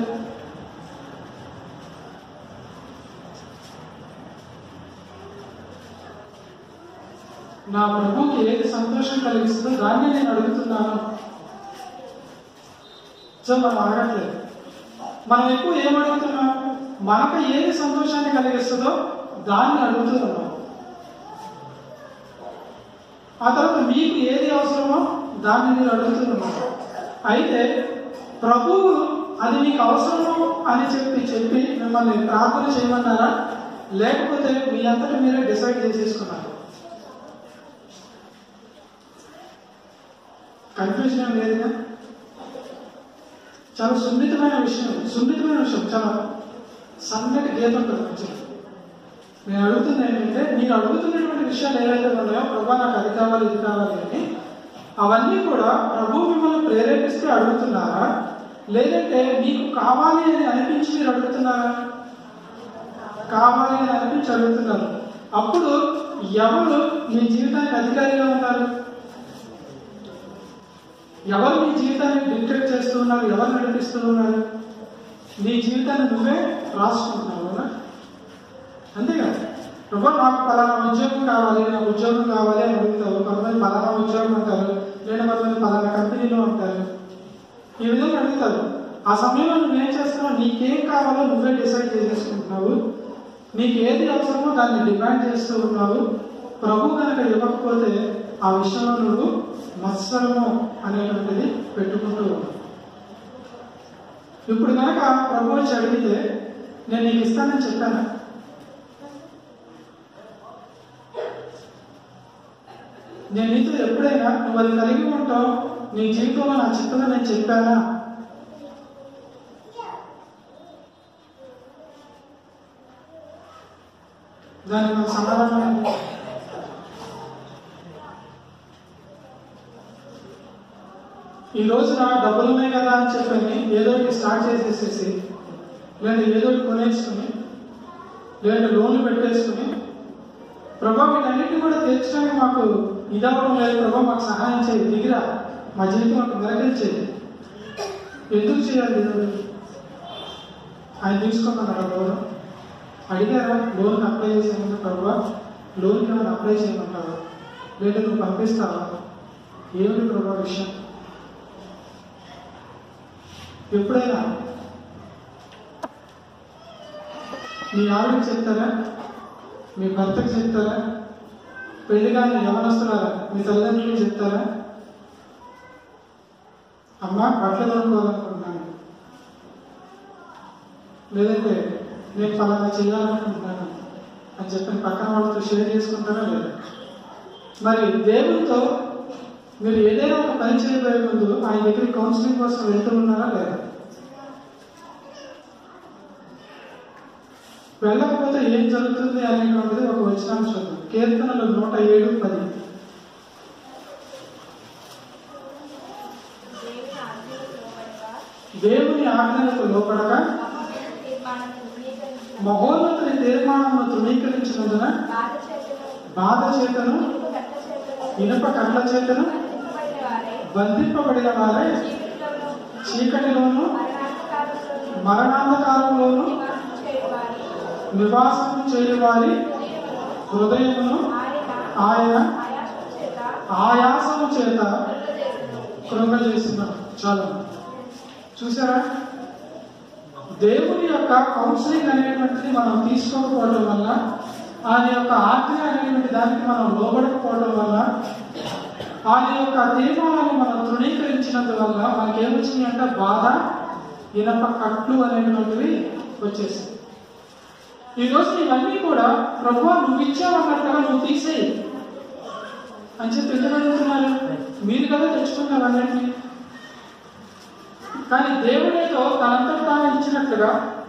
నా ప్రభుకి ఏది సంతోషం కలిగిస్తుందో దాన్ని నేను అడుగుతున్నాను సో మనం అడగట్లేదు మనం ఎక్కువ ఏం అడుగుతున్నాం మనకు ఏది సంతోషాన్ని కలిగిస్తుందో దాన్ని అడుగుతున్నాం ఆ తర్వాత మీకు ఏది అవసరమో దాన్ని మీరు అడుగుతున్నారు అయితే ప్రభువు అది మీకు అవసరము అని చెప్పి చెప్పి మిమ్మల్ని ప్రార్థన చేయమన్నారా లేకపోతే మీ అంతటా మీరే డిసైడ్ చేసేసుకున్నారు కన్ఫ్యూజన్ ఏం లేదుగా చాలా సున్నితమైన విషయం సున్నితమైన విషయం చాలా సన్నటి గీత ఉంటుంది మంచిగా నేను అడుగుతుంది ఏంటంటే మీరు అడుగుతున్నటువంటి విషయాలు ఏవైతే ఉన్నాయో ప్రభా నాకు అది కావాలి ఇది కావాలి అని అవన్నీ కూడా ప్రభు మిమ్మల్ని ప్రేరేపిస్తే అడుగుతున్నారా లేదంటే మీకు కావాలి అని అనిపించి మీరు అడుగుతున్నారా కావాలి అని అనిపించి అడుగుతున్నారు అప్పుడు ఎవరు మీ జీవితానికి అధికారిగా ఉన్నారు ఎవరు నీ జీవితాన్ని డిక్టేట్ చేస్తూ ఉన్నారు ఎవరు నడిపిస్తూ ఉన్నారు నీ జీవితాన్ని నువ్వే రాసుకుంటున్నావు కదా అంతేగా ప్రభు నాకు పలానా ఉద్యోగం కావాలి నాకు ఉద్యోగం కావాలి అని అడుగుతావు కొంతమంది పలానా ఉద్యోగం అంటారు లేదా కొంతమంది పలానా కంపెనీలో అంటారు ఈ విధంగా అడుగుతారు ఆ సమయంలో నువ్వేం చేస్తున్నావు నీకేం కావాలో నువ్వే డిసైడ్ చేసేసుకుంటున్నావు నీకు ఏది అవసరమో దాన్ని డిమాండ్ చేస్తూ ఉన్నావు ప్రభు కనుక ఇవ్వకపోతే ఆ విషయంలో నువ్వు మత్సరము అనేటువంటిది పెట్టుకుంటూ ఉన్నావు ఇప్పుడు కనుక ప్రభు వచ్చి అడిగితే నేను నీకు ఇస్తానని చెప్పాను నేను నీతో ఎప్పుడైనా నువ్వు అది కలిగి ఉంటావు నీ జీవితంలో నా చిత్తంగా నేను చెప్పానా దానికి మన సమాధానం ఏంటి? ఈ రోజున డబ్బులు ఉన్నాయి కదా అని చెప్పని ఏదో ఒకటి స్టార్ట్ చేసేసేసి లేదా ఏదో ఒకటి కొనేసుకుని లేదంటే లోన్లు పెట్టేసుకుని ప్రభా వీటన్నిటిని కూడా తీర్చడానికి మాకు ఇదవ్వడం లేదు ప్రభా మాకు సహాయం చేయి దిగిరా మా జీవితం మాకు మెరగించేది ఎందుకు చేయాలి దేవుడు ఆయన తీసుకోమన్నాడు లోన్ అడిగారా లోన్ అప్లై చేసేయమన్నా ప్రభా లోన్కి ఏమైనా అప్లై చేయమంటావా లేదా నువ్వు పంపిస్తావా ఏమిటి ప్రభా విషయం ఎప్పుడైనా మీ ఆవిడకి చెప్తారా మీ భర్తకి చెప్తారా పెళ్లి కానీ యవనస్తున్నారా మీ తల్లిదండ్రులకు చెప్తారా అమ్మా బట్టలు కొనుక్కోవాలనుకుంటున్నాను లేదంటే నేను ఫలానా చేయాలనుకుంటున్నాను అని చెప్పి పక్కన వాళ్ళతో షేర్ చేసుకుంటారా లేదా మరి దేవునితో మీరు ఏదైనా ఒక పని చేయబోయే ముందు ఆయన దగ్గర కౌన్సిలింగ్ కోసం వెళ్తూ ఉన్నారా లేదా వెళ్ళకపోతే ఏం జరుగుతుంది అనేటువంటిది ఒక వచనాన్ని చూద్దాం కీర్తనలు నూట ఏడు పది దేవుని ఆజ్ఞలకు లోబడక, దేవుని ఆజ్ఞలకు లోపడగా మహోన్నత తీర్మానాలను ధృవీకరించిన మహోన్నతుని తీర్మానమును తృణీకరించినందున బాధ చేతను, బాధ చేతను ఇనుప కట్ల చేతను, ఇనుప కట్ల చేతను బంధింపబడిన వారే, బంధింపబడిన వారే చీకటిలోను, చీకటిలోను మరణాంధకారంలోను మరణాంధకారంలోను నివాసం చేయువారి నివాసం చేయవారి హృదయమును హృదయమును ఆయన ఆయన ఆయాసము చేత ఆయాసము చేత కృంగజేసెను. కృంగజేస్తున్నాడు చాలా చూసారా దేవుని యొక్క కౌన్సిలింగ్ అనేటువంటిది మనం తీసుకోకపోవడం వల్ల ఆయన యొక్క ఆజ్ఞ అనేటువంటి దానికి మనం లోబడకపోవడం వల్ల ఆయన యొక్క తీర్మానాన్ని మనం తృణీకరించినందువల్ల మనకి ఏమొచ్చింది అంటే బాధ ఇనప కట్లు అనేటువంటివి వచ్చేసాయి ఈ రోజు ఇవన్నీ కూడా ప్రభు నువ్వు ఇచ్చావన్నట్టుగా నువ్వు తీసేయి అని చెప్పి ఎందుకు అడుగుతున్నారు మీరు కదా తెచ్చుకున్నారు అన్నింటినీ కానీ దేవుడేదో తనంతట తాను ఇచ్చినట్లుగా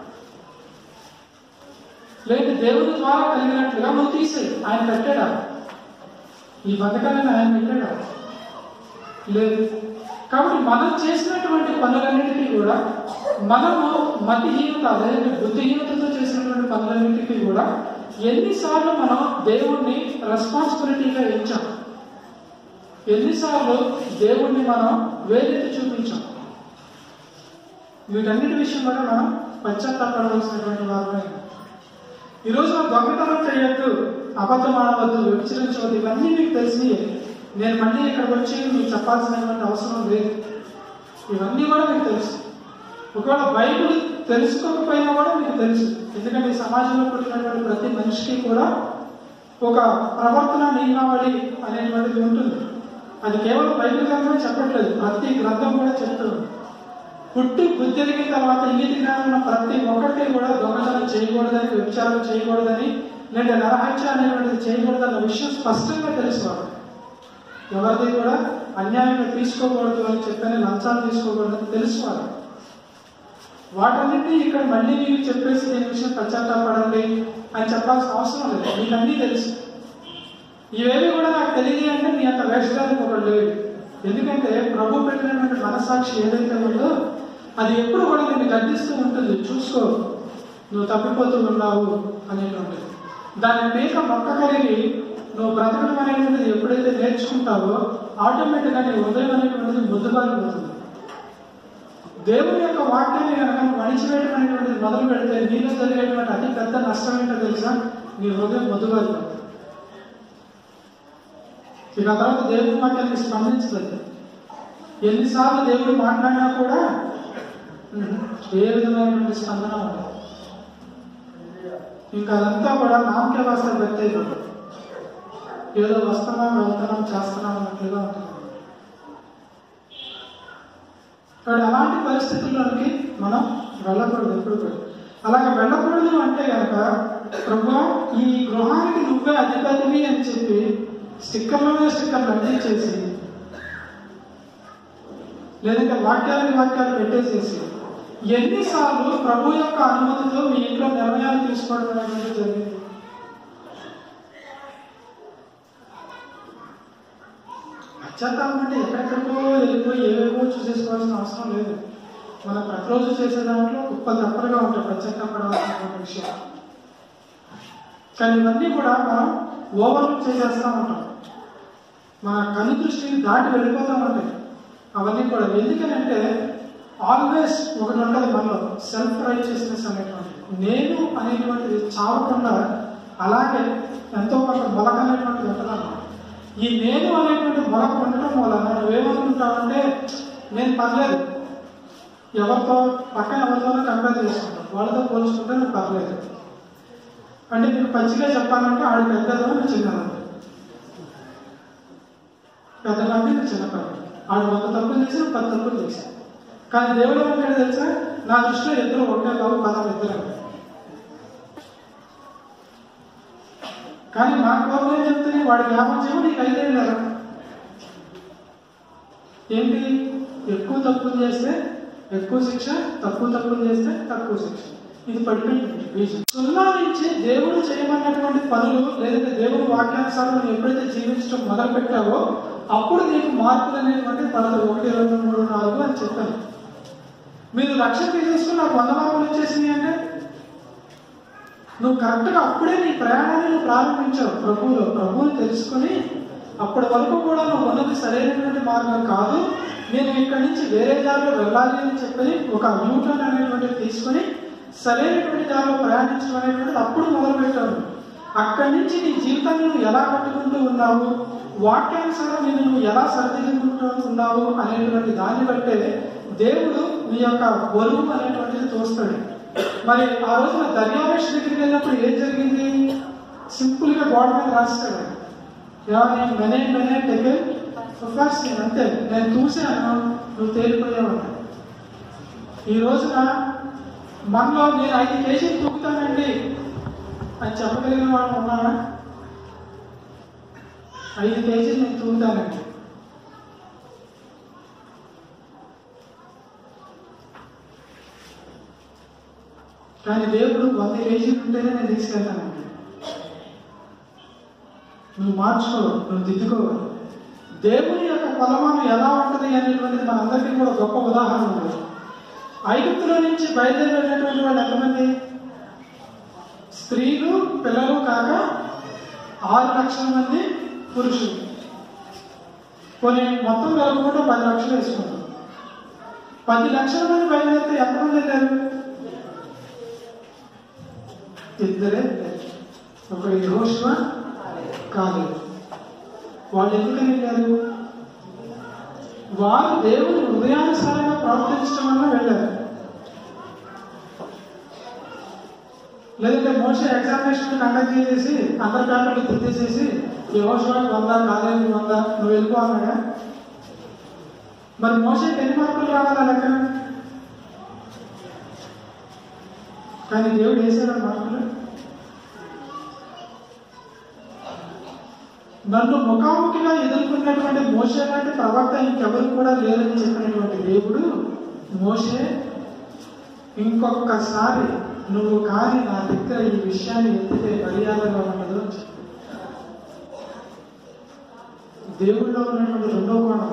లేదు దేవుని ద్వారా కలిగినట్లుగా నువ్వు తీసేయి ఆయన పెట్టాడా ఈ బతకాలని ఆయన పెట్టాడా లేదు కాబట్టి మనం చేసినటువంటి పనులన్నిటికీ కూడా మనము మతిహీనత అదే బుద్ధిహీనతతో చేసినటువంటి పనులన్నిటికీ కూడా ఎన్నిసార్లు మనం దేవుణ్ణి రెస్పాన్సిబిలిటీగా ఇచ్చాం ఎన్నిసార్లు దేవుణ్ణి మనం వేలెత్తి చూపించాం వీటన్నిటి విషయం కూడా మనం పశ్చాత్తాపడవలసినటువంటి వారమే ఈరోజు మనం దొంగతనం చేయొద్దు అబద్ధం ఆడవద్దు విభజించవద్దు ఇవన్నీ మీకు తెలిసి నేను మళ్ళీ ఇక్కడికి వచ్చి మీకు చెప్పాల్సినటువంటి అవసరం లేదు ఇవన్నీ కూడా మీకు తెలుసు ఒకవేళ బైబిల్ తెలుసుకోకపోయినా కూడా మీకు తెలుసు ఎందుకంటే ఈ సమాజంలో పుట్టినటువంటి ప్రతి మనిషికి కూడా ఒక ప్రవర్తన నియమావళి అనేటువంటిది ఉంటుంది అది కేవలం బైబిల్ గ్రంథమే చెప్పట్లేదు ప్రతి గ్రంథం కూడా చెప్తుంది పుట్టి బుద్ధి ఎదిగిన తర్వాత ఇంగితి జ్ఞానం ఉన్న ప్రతి ఒక్కటి కూడా దొంగతనం చేయకూడదని వ్యభిచారం చేయకూడదని లేదా నరహత్య అనేటువంటిది చేయకూడదన్న విషయం స్పష్టంగా తెలుసు వాళ్ళకి. ఎవరిది కూడా అన్యాయంగా తీసుకోకూడదు అని చెప్పని లంచాలు తీసుకోకూడదని తెలుసు వాళ్ళకి. వాటన్నిటినీ ఇక్కడ మళ్ళీ మీకు చెప్పేసి దీని విషయం పశ్చాత్తాపడండి అని చెప్పాల్సిన అవసరం లేదు మీకు అన్నీ తెలుసు ఇవేవి కూడా నాకు తెలియదు అంటే మీ అంత వేషడానికి ఒకటి లేదు ఎందుకంటే ప్రభు పెట్టినటువంటి మనసాక్షి ఏదైతే ఉందో అది ఎప్పుడు కూడా నిన్ను గర్దిస్తూ ఉంటుంది చూసుకో నువ్వు తప్పిపోతూ ఉన్నావు అనేటువంటిది దాని మీద మొక్క కలిగి నువ్వు బ్రతకడం అనేటువంటిది ఎప్పుడైతే నేర్చుకుంటావో ఆటోమేటిక్గా నీ హృదయం అనేటువంటిది ముద్దుబారిపోతుంది దేవుని యొక్క వాక్యాన్ని కనుక నువ్వు అణిచివేయడం అనేటువంటిది మొదలు పెడితే నీలో జరిగేటువంటి అతి పెద్ద నష్టం ఏంటో తెలుసా నీ హృదయం ముద్దుబారిపోతుంది ఇక ఆ తర్వాత దేవుని వాక్యానికి స్పందించలేదు ఎన్నిసార్లు దేవుడు మాట్లాడినా కూడా ఉహు, ఏ విధమైనటువంటి స్పందన ఉండదు ఇంకా అదంతా కూడా నామకే వాస్త వ్యక్తి ఏదో వస్తున్నాం వెళ్తున్నాం చేస్తున్నాం అన్నట్లుగా ఉంటుంది కాబట్టి అలాంటి పరిస్థితుల్లోనికి మనం వెళ్ళకూడదు ఎప్పుడు కూడా అలాగే వెళ్ళకూడదు అంటే కనుక ప్రభు ఈ గృహానికి నువ్వే అధిపతివి అని చెప్పి స్టిక్కర్లోనే స్టిక్కర్లు అంటించేసి లేదంటే వాక్యాలకు వాక్యాలు పెట్టేసేసి ఎన్నిసార్లు ప్రభు యొక్క అనుమతితో మీ ఇంట్లో నిర్ణయాలు తీసుకోవడం అనేది జరిగింది పశ్చాత్తాపం అంటే ఎక్కడెక్కడికో వెళ్ళిపోయి ఏవేవో చూసేసుకోవాల్సిన అవసరం లేదు మనం ప్రతిరోజు చేసే దాంట్లో గొప్ప తప్పలుగా ఉంటాయి పశ్చాత్తాపడవలసిన విషయం కానీ ఇవన్నీ కూడా మనం ఓవర్లుక్ చేసేస్తూ ఉంటాం మన కను దృష్టిని దాటి వెళ్ళిపోతూ ఉంటాయి అవన్నీ కూడా ఎందుకనంటే ఆల్వేస్ ఒకటి ఉంటుంది మనలో సెల్ఫ్ రైచియస్నెస్ అనేటువంటి నేను అనేటువంటిది చావకుండా అలాగే ఎంతో కొంత మొలక అనేటువంటిది ఉంటున్నాను ఈ నేను అనేటువంటి మొలక ఉండటం వలన నువ్వేమనుకుంటావంటే నేను పర్లేదు ఎవరితో పక్కన ఎవరితోనో కంపేర్ చేసుకుంటాను వాళ్ళతో పోల్చుకుంటే నువ్వు పర్లేదు అంటే నీకు పచ్చిగా చెప్పాలంటే ఆడు పెద్దదో నువ్వు చిన్నదో పెద్ద కంటే నువ్వు చిన్నపడి ఆడు వంద తప్పులు చేసి నువ్వు పది తప్పులు చేశావు కానీ దేవుడు ఏమంటాడు తెలుసా నా దృష్టిలో ఇద్దరు ఒకే కావు పదం ఇద్దరు కానీ నా కోపం ఏం చెప్తుంది వాడికి యాభై చేయవు నీకు ఐదేళ్ళు కదా ఏంటి ఎక్కువ తప్పులు చేస్తే ఎక్కువ శిక్ష తక్కువ తప్పులు చేస్తే తక్కువ శిక్ష ఇది పడిపోయింది బీజం సున్నా నుంచి దేవుడు చేయమన్నటువంటి పనులు లేదంటే దేవుడు వాక్యానుసారం నువ్వు ఎప్పుడైతే జీవించడం మొదలు పెట్టావో అప్పుడు నీకు మార్పులు అనేటువంటి పదహారు ఒకటి రెండు మూడు నాలుగు అని చెప్పాను మీరు రక్షణ తీసుకుని నాకు వంద మార్కులు వచ్చేసింది అంటే నువ్వు కరెక్ట్గా అప్పుడే నీ ప్రయాణాన్ని నువ్వు ప్రారంభించావు ప్రభువులో ప్రభువుని తెలుసుకొని అప్పటి వరకు కూడా నువ్వు ఉన్నది సరైనటువంటి మార్గం కాదు నేను ఇక్కడి నుంచి వేరే దారిలో వెళ్ళాలి అని చెప్పి ఒక న్యూటన్ అనేటువంటిది తీసుకొని సరైనటువంటి దారిలో ప్రయాణించడం అనేటువంటిది అప్పుడు మొదలు పెట్టాను అక్కడి నుంచి నీ జీవితాన్ని నువ్వు ఎలా కట్టుకుంటూ ఉన్నావు వాక్యానుసారం నేను నువ్వు ఎలా సరిదిద్దుకుంటూ ఉన్నావు అనేటువంటి దాన్ని బట్టే దేవుడు నీ యొక్క బరువు అనేటువంటిది తోస్తాడు మరి ఆ రోజున దర్యావేష్ దగ్గరికి వెళ్ళినప్పుడు ఏం జరిగింది సింపుల్ గా బోర్డు మీద రాస్తాడు ఏమని మెనే మెనే టెకెల్ ఫస్ట్ అంతే నేను చూశాను నువ్వు తేలిపోయావు ఈ రోజున మనలో నేను ఐదు కేజీలు తూగుతానండి అని చెప్పగలిగిన వాళ్ళు ఉన్నారా ఐదు కేజీలు నేను తూగుతానండి కానీ దేవుడు వంద కేజీలు ఉంటేనే నేను తీసుకెళ్తానండి నువ్వు మార్చుకో నువ్వు దిద్దుకోవాలి దేవుని యొక్క కొలమానం ఎలా ఉంటుంది అనేటువంటిది మనందరికీ కూడా గొప్ప ఉదాహరణ ఉంది ఐగుప్తులో నుంచి బయలుదేరి వెళ్ళినటువంటి వాళ్ళు ఎంతమంది స్త్రీలు పిల్లలు కాక ఆరు లక్షల మంది పురుషులు కొన్ని మొత్తం కలుపుకుంటూ పది లక్షలు వేసుకుంటాం పది లక్షల మంది బయలుదేరితే ఎంతమంది వెళ్ళారు ఇద్దరే ఒకడు యెహోషువ కాలేదు వాళ్ళు ఎందుకని వెళ్ళారు వారు దేవుని హృదయానుసారంగా ప్రవర్తించడం వల్ల వెళ్ళారు లేదంటే మోస ఎగ్జామినేషన్ కండక్ట్ చేసేసి అందరి పేపర్లు తిప్పేసేసి యహోషువాకి వంద కాలేజీ వంద నువ్వు వెళ్ళిపో అన్నాడా మరి మోసకి ఎన్ని మార్కులు రావాలా లెక్క కానీ దేవుడు వేసాడు మార్కులు నన్ను ముఖాముఖిగా ఎదుర్కొన్నటువంటి మోసే లాంటి ప్రవక్త ఇంకెవరు కూడా లేరని చెప్పినటువంటి దేవుడు మోసే ఇంకొకసారి నువ్వు కానీ నా దగ్గర ఈ విషయాన్ని ఎత్తితే మర్యాదగా ఉండదు అని చెప్పి దేవుడిలో ఉన్నటువంటి రెండో కోణం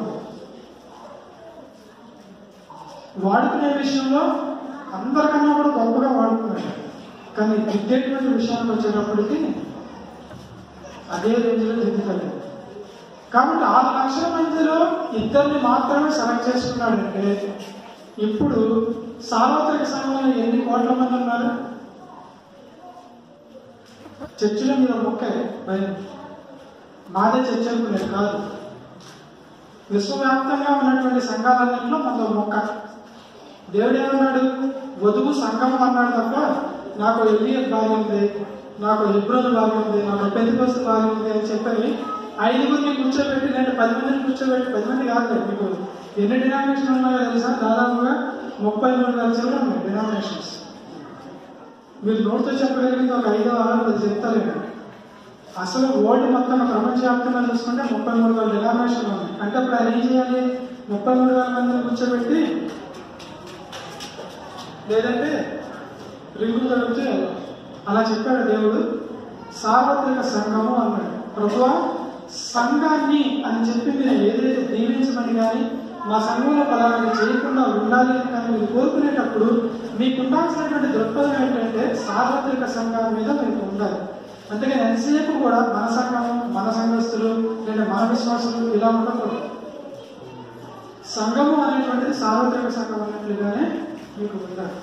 వాడుకునే విషయంలో అందరికన్నా కూడా గొప్పగా వాడుకున్నాడు కానీ దిద్దేటువంటి విషయానికి వచ్చేటప్పటికి అదే రేంజ్లో దిద్దుతలేదు కాబట్టి ఆరు లక్షల మందిలో ఇద్దరిని మాత్రమే సెలెక్ట్ చేసుకున్నాడంటే ఇప్పుడు సార్వత్రిక సంఘంలో ఎన్ని కోట్ల మంది ఉన్నారు చర్చిలో మీద మొక్క భయం మాదే చర్చ అనుకునేది కాదు విశ్వవ్యాప్తంగా ఉన్నటువంటి సంఘాలన్నింటిలో మనతో మొక్క దేవుడు ఏమన్నాడు వధువు సంఘం అన్నాడు తప్ప నాకు ఎలియట్ భార్య ఉంది నాకు ఇబ్రోజు భార్య ఉంది నాకు పెద్దకొస్తు భార్య ఉంది అని చెప్పని ఐదుగురిని కూర్చోబెట్టి నేను పది మందిని కూర్చోబెట్టి పది మంది కాదు కదా మీకు ఎన్ని డినామినేషన్ ఉన్నాయో తెలుసా దాదాపుగా ముప్పై మూడు వేల చిల్లర ఉన్నాయి డినామినేషన్స్ మీరు నోటితో చెప్పగలిగింది ఒక ఐదో ఆరు పది చెప్తారు అసలు ఓల్డ్ మొత్తం ప్రపంచవ్యాప్తంగా చూసుకుంటే ముప్పై మూడు వేల డినామినేషన్ ఉన్నాయి అంటే ఇప్పుడు ఆయన ఏం చేయాలి ముప్పై మూడు వేల మందిని కూర్చోబెట్టి లేదంటే రింగులు తడిపితే అలా చెప్పాడు దేవుడు సార్వత్రిక సంఘము అన్నాడు ప్రభువా సంఘాన్ని అని చెప్పి మీరు ఏదైతే దీవించమని కానీ మా సంఘంలో పలానా చేయకుండా ఉండాలి అని కానీ మీరు కోరుకునేటప్పుడు మీకు ఉండాల్సినటువంటి దృక్పథం ఏంటంటే సార్వత్రిక సంఘాల మీద మీకు ఉండాలి అంతేగాని ఎంతసేపు కూడా మన సంఘం మన సంఘస్థులు లేదా మన విశ్వాసులు ఇలా ఉండకూడదు సంఘము అనేటువంటిది సార్వత్రిక సంఘం అన్నట్లుగానే మీకు ఉండాలి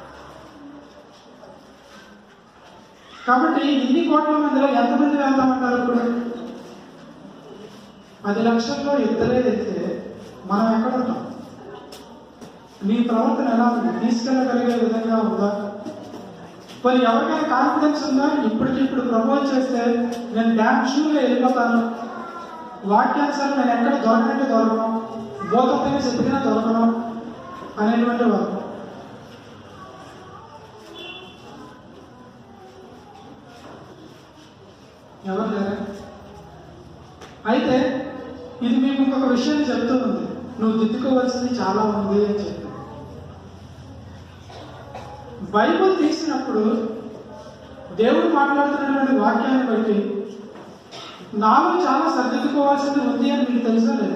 కాబట్టి ఇన్ని కోట్ల మందిలో ఎంతమంది వెళ్తామంటారు ఇప్పుడు పది లక్షల్లో ఇద్దరే వెళ్తే మనం ఎక్కడ ఉంటాం నీ ప్రవర్తన ఎలా ఉంది తీసుకెళ్ళగలిగే విధంగా ఉందా మరి ఎవరికైనా కాన్ఫిడెన్స్ ఉందా ఇప్పటికిప్పుడు ప్రపోజ్ చేస్తే నేను డ్యామ్ షూగా వెళ్ళిపోతాను వాక్యానుసారం నేను ఎక్కడ దొరకంటే దొరకను బోధపైన చెప్పినా దొరకను అనేటువంటి వారు ఎవరు లేరా అయితే ఇది మీకు ఇంకొక విషయాన్ని చెప్తూ ఉంది నువ్వు దిద్దుకోవాల్సింది చాలా ఉంది అని చెప్పి బైబుల్ తీసినప్పుడు దేవుడు మాట్లాడుతున్నటువంటి వాక్యాన్ని బట్టి నాలో చాలా సర్దిద్దుకోవాల్సింది ఉంది అని మీకు తెలుసా లేదా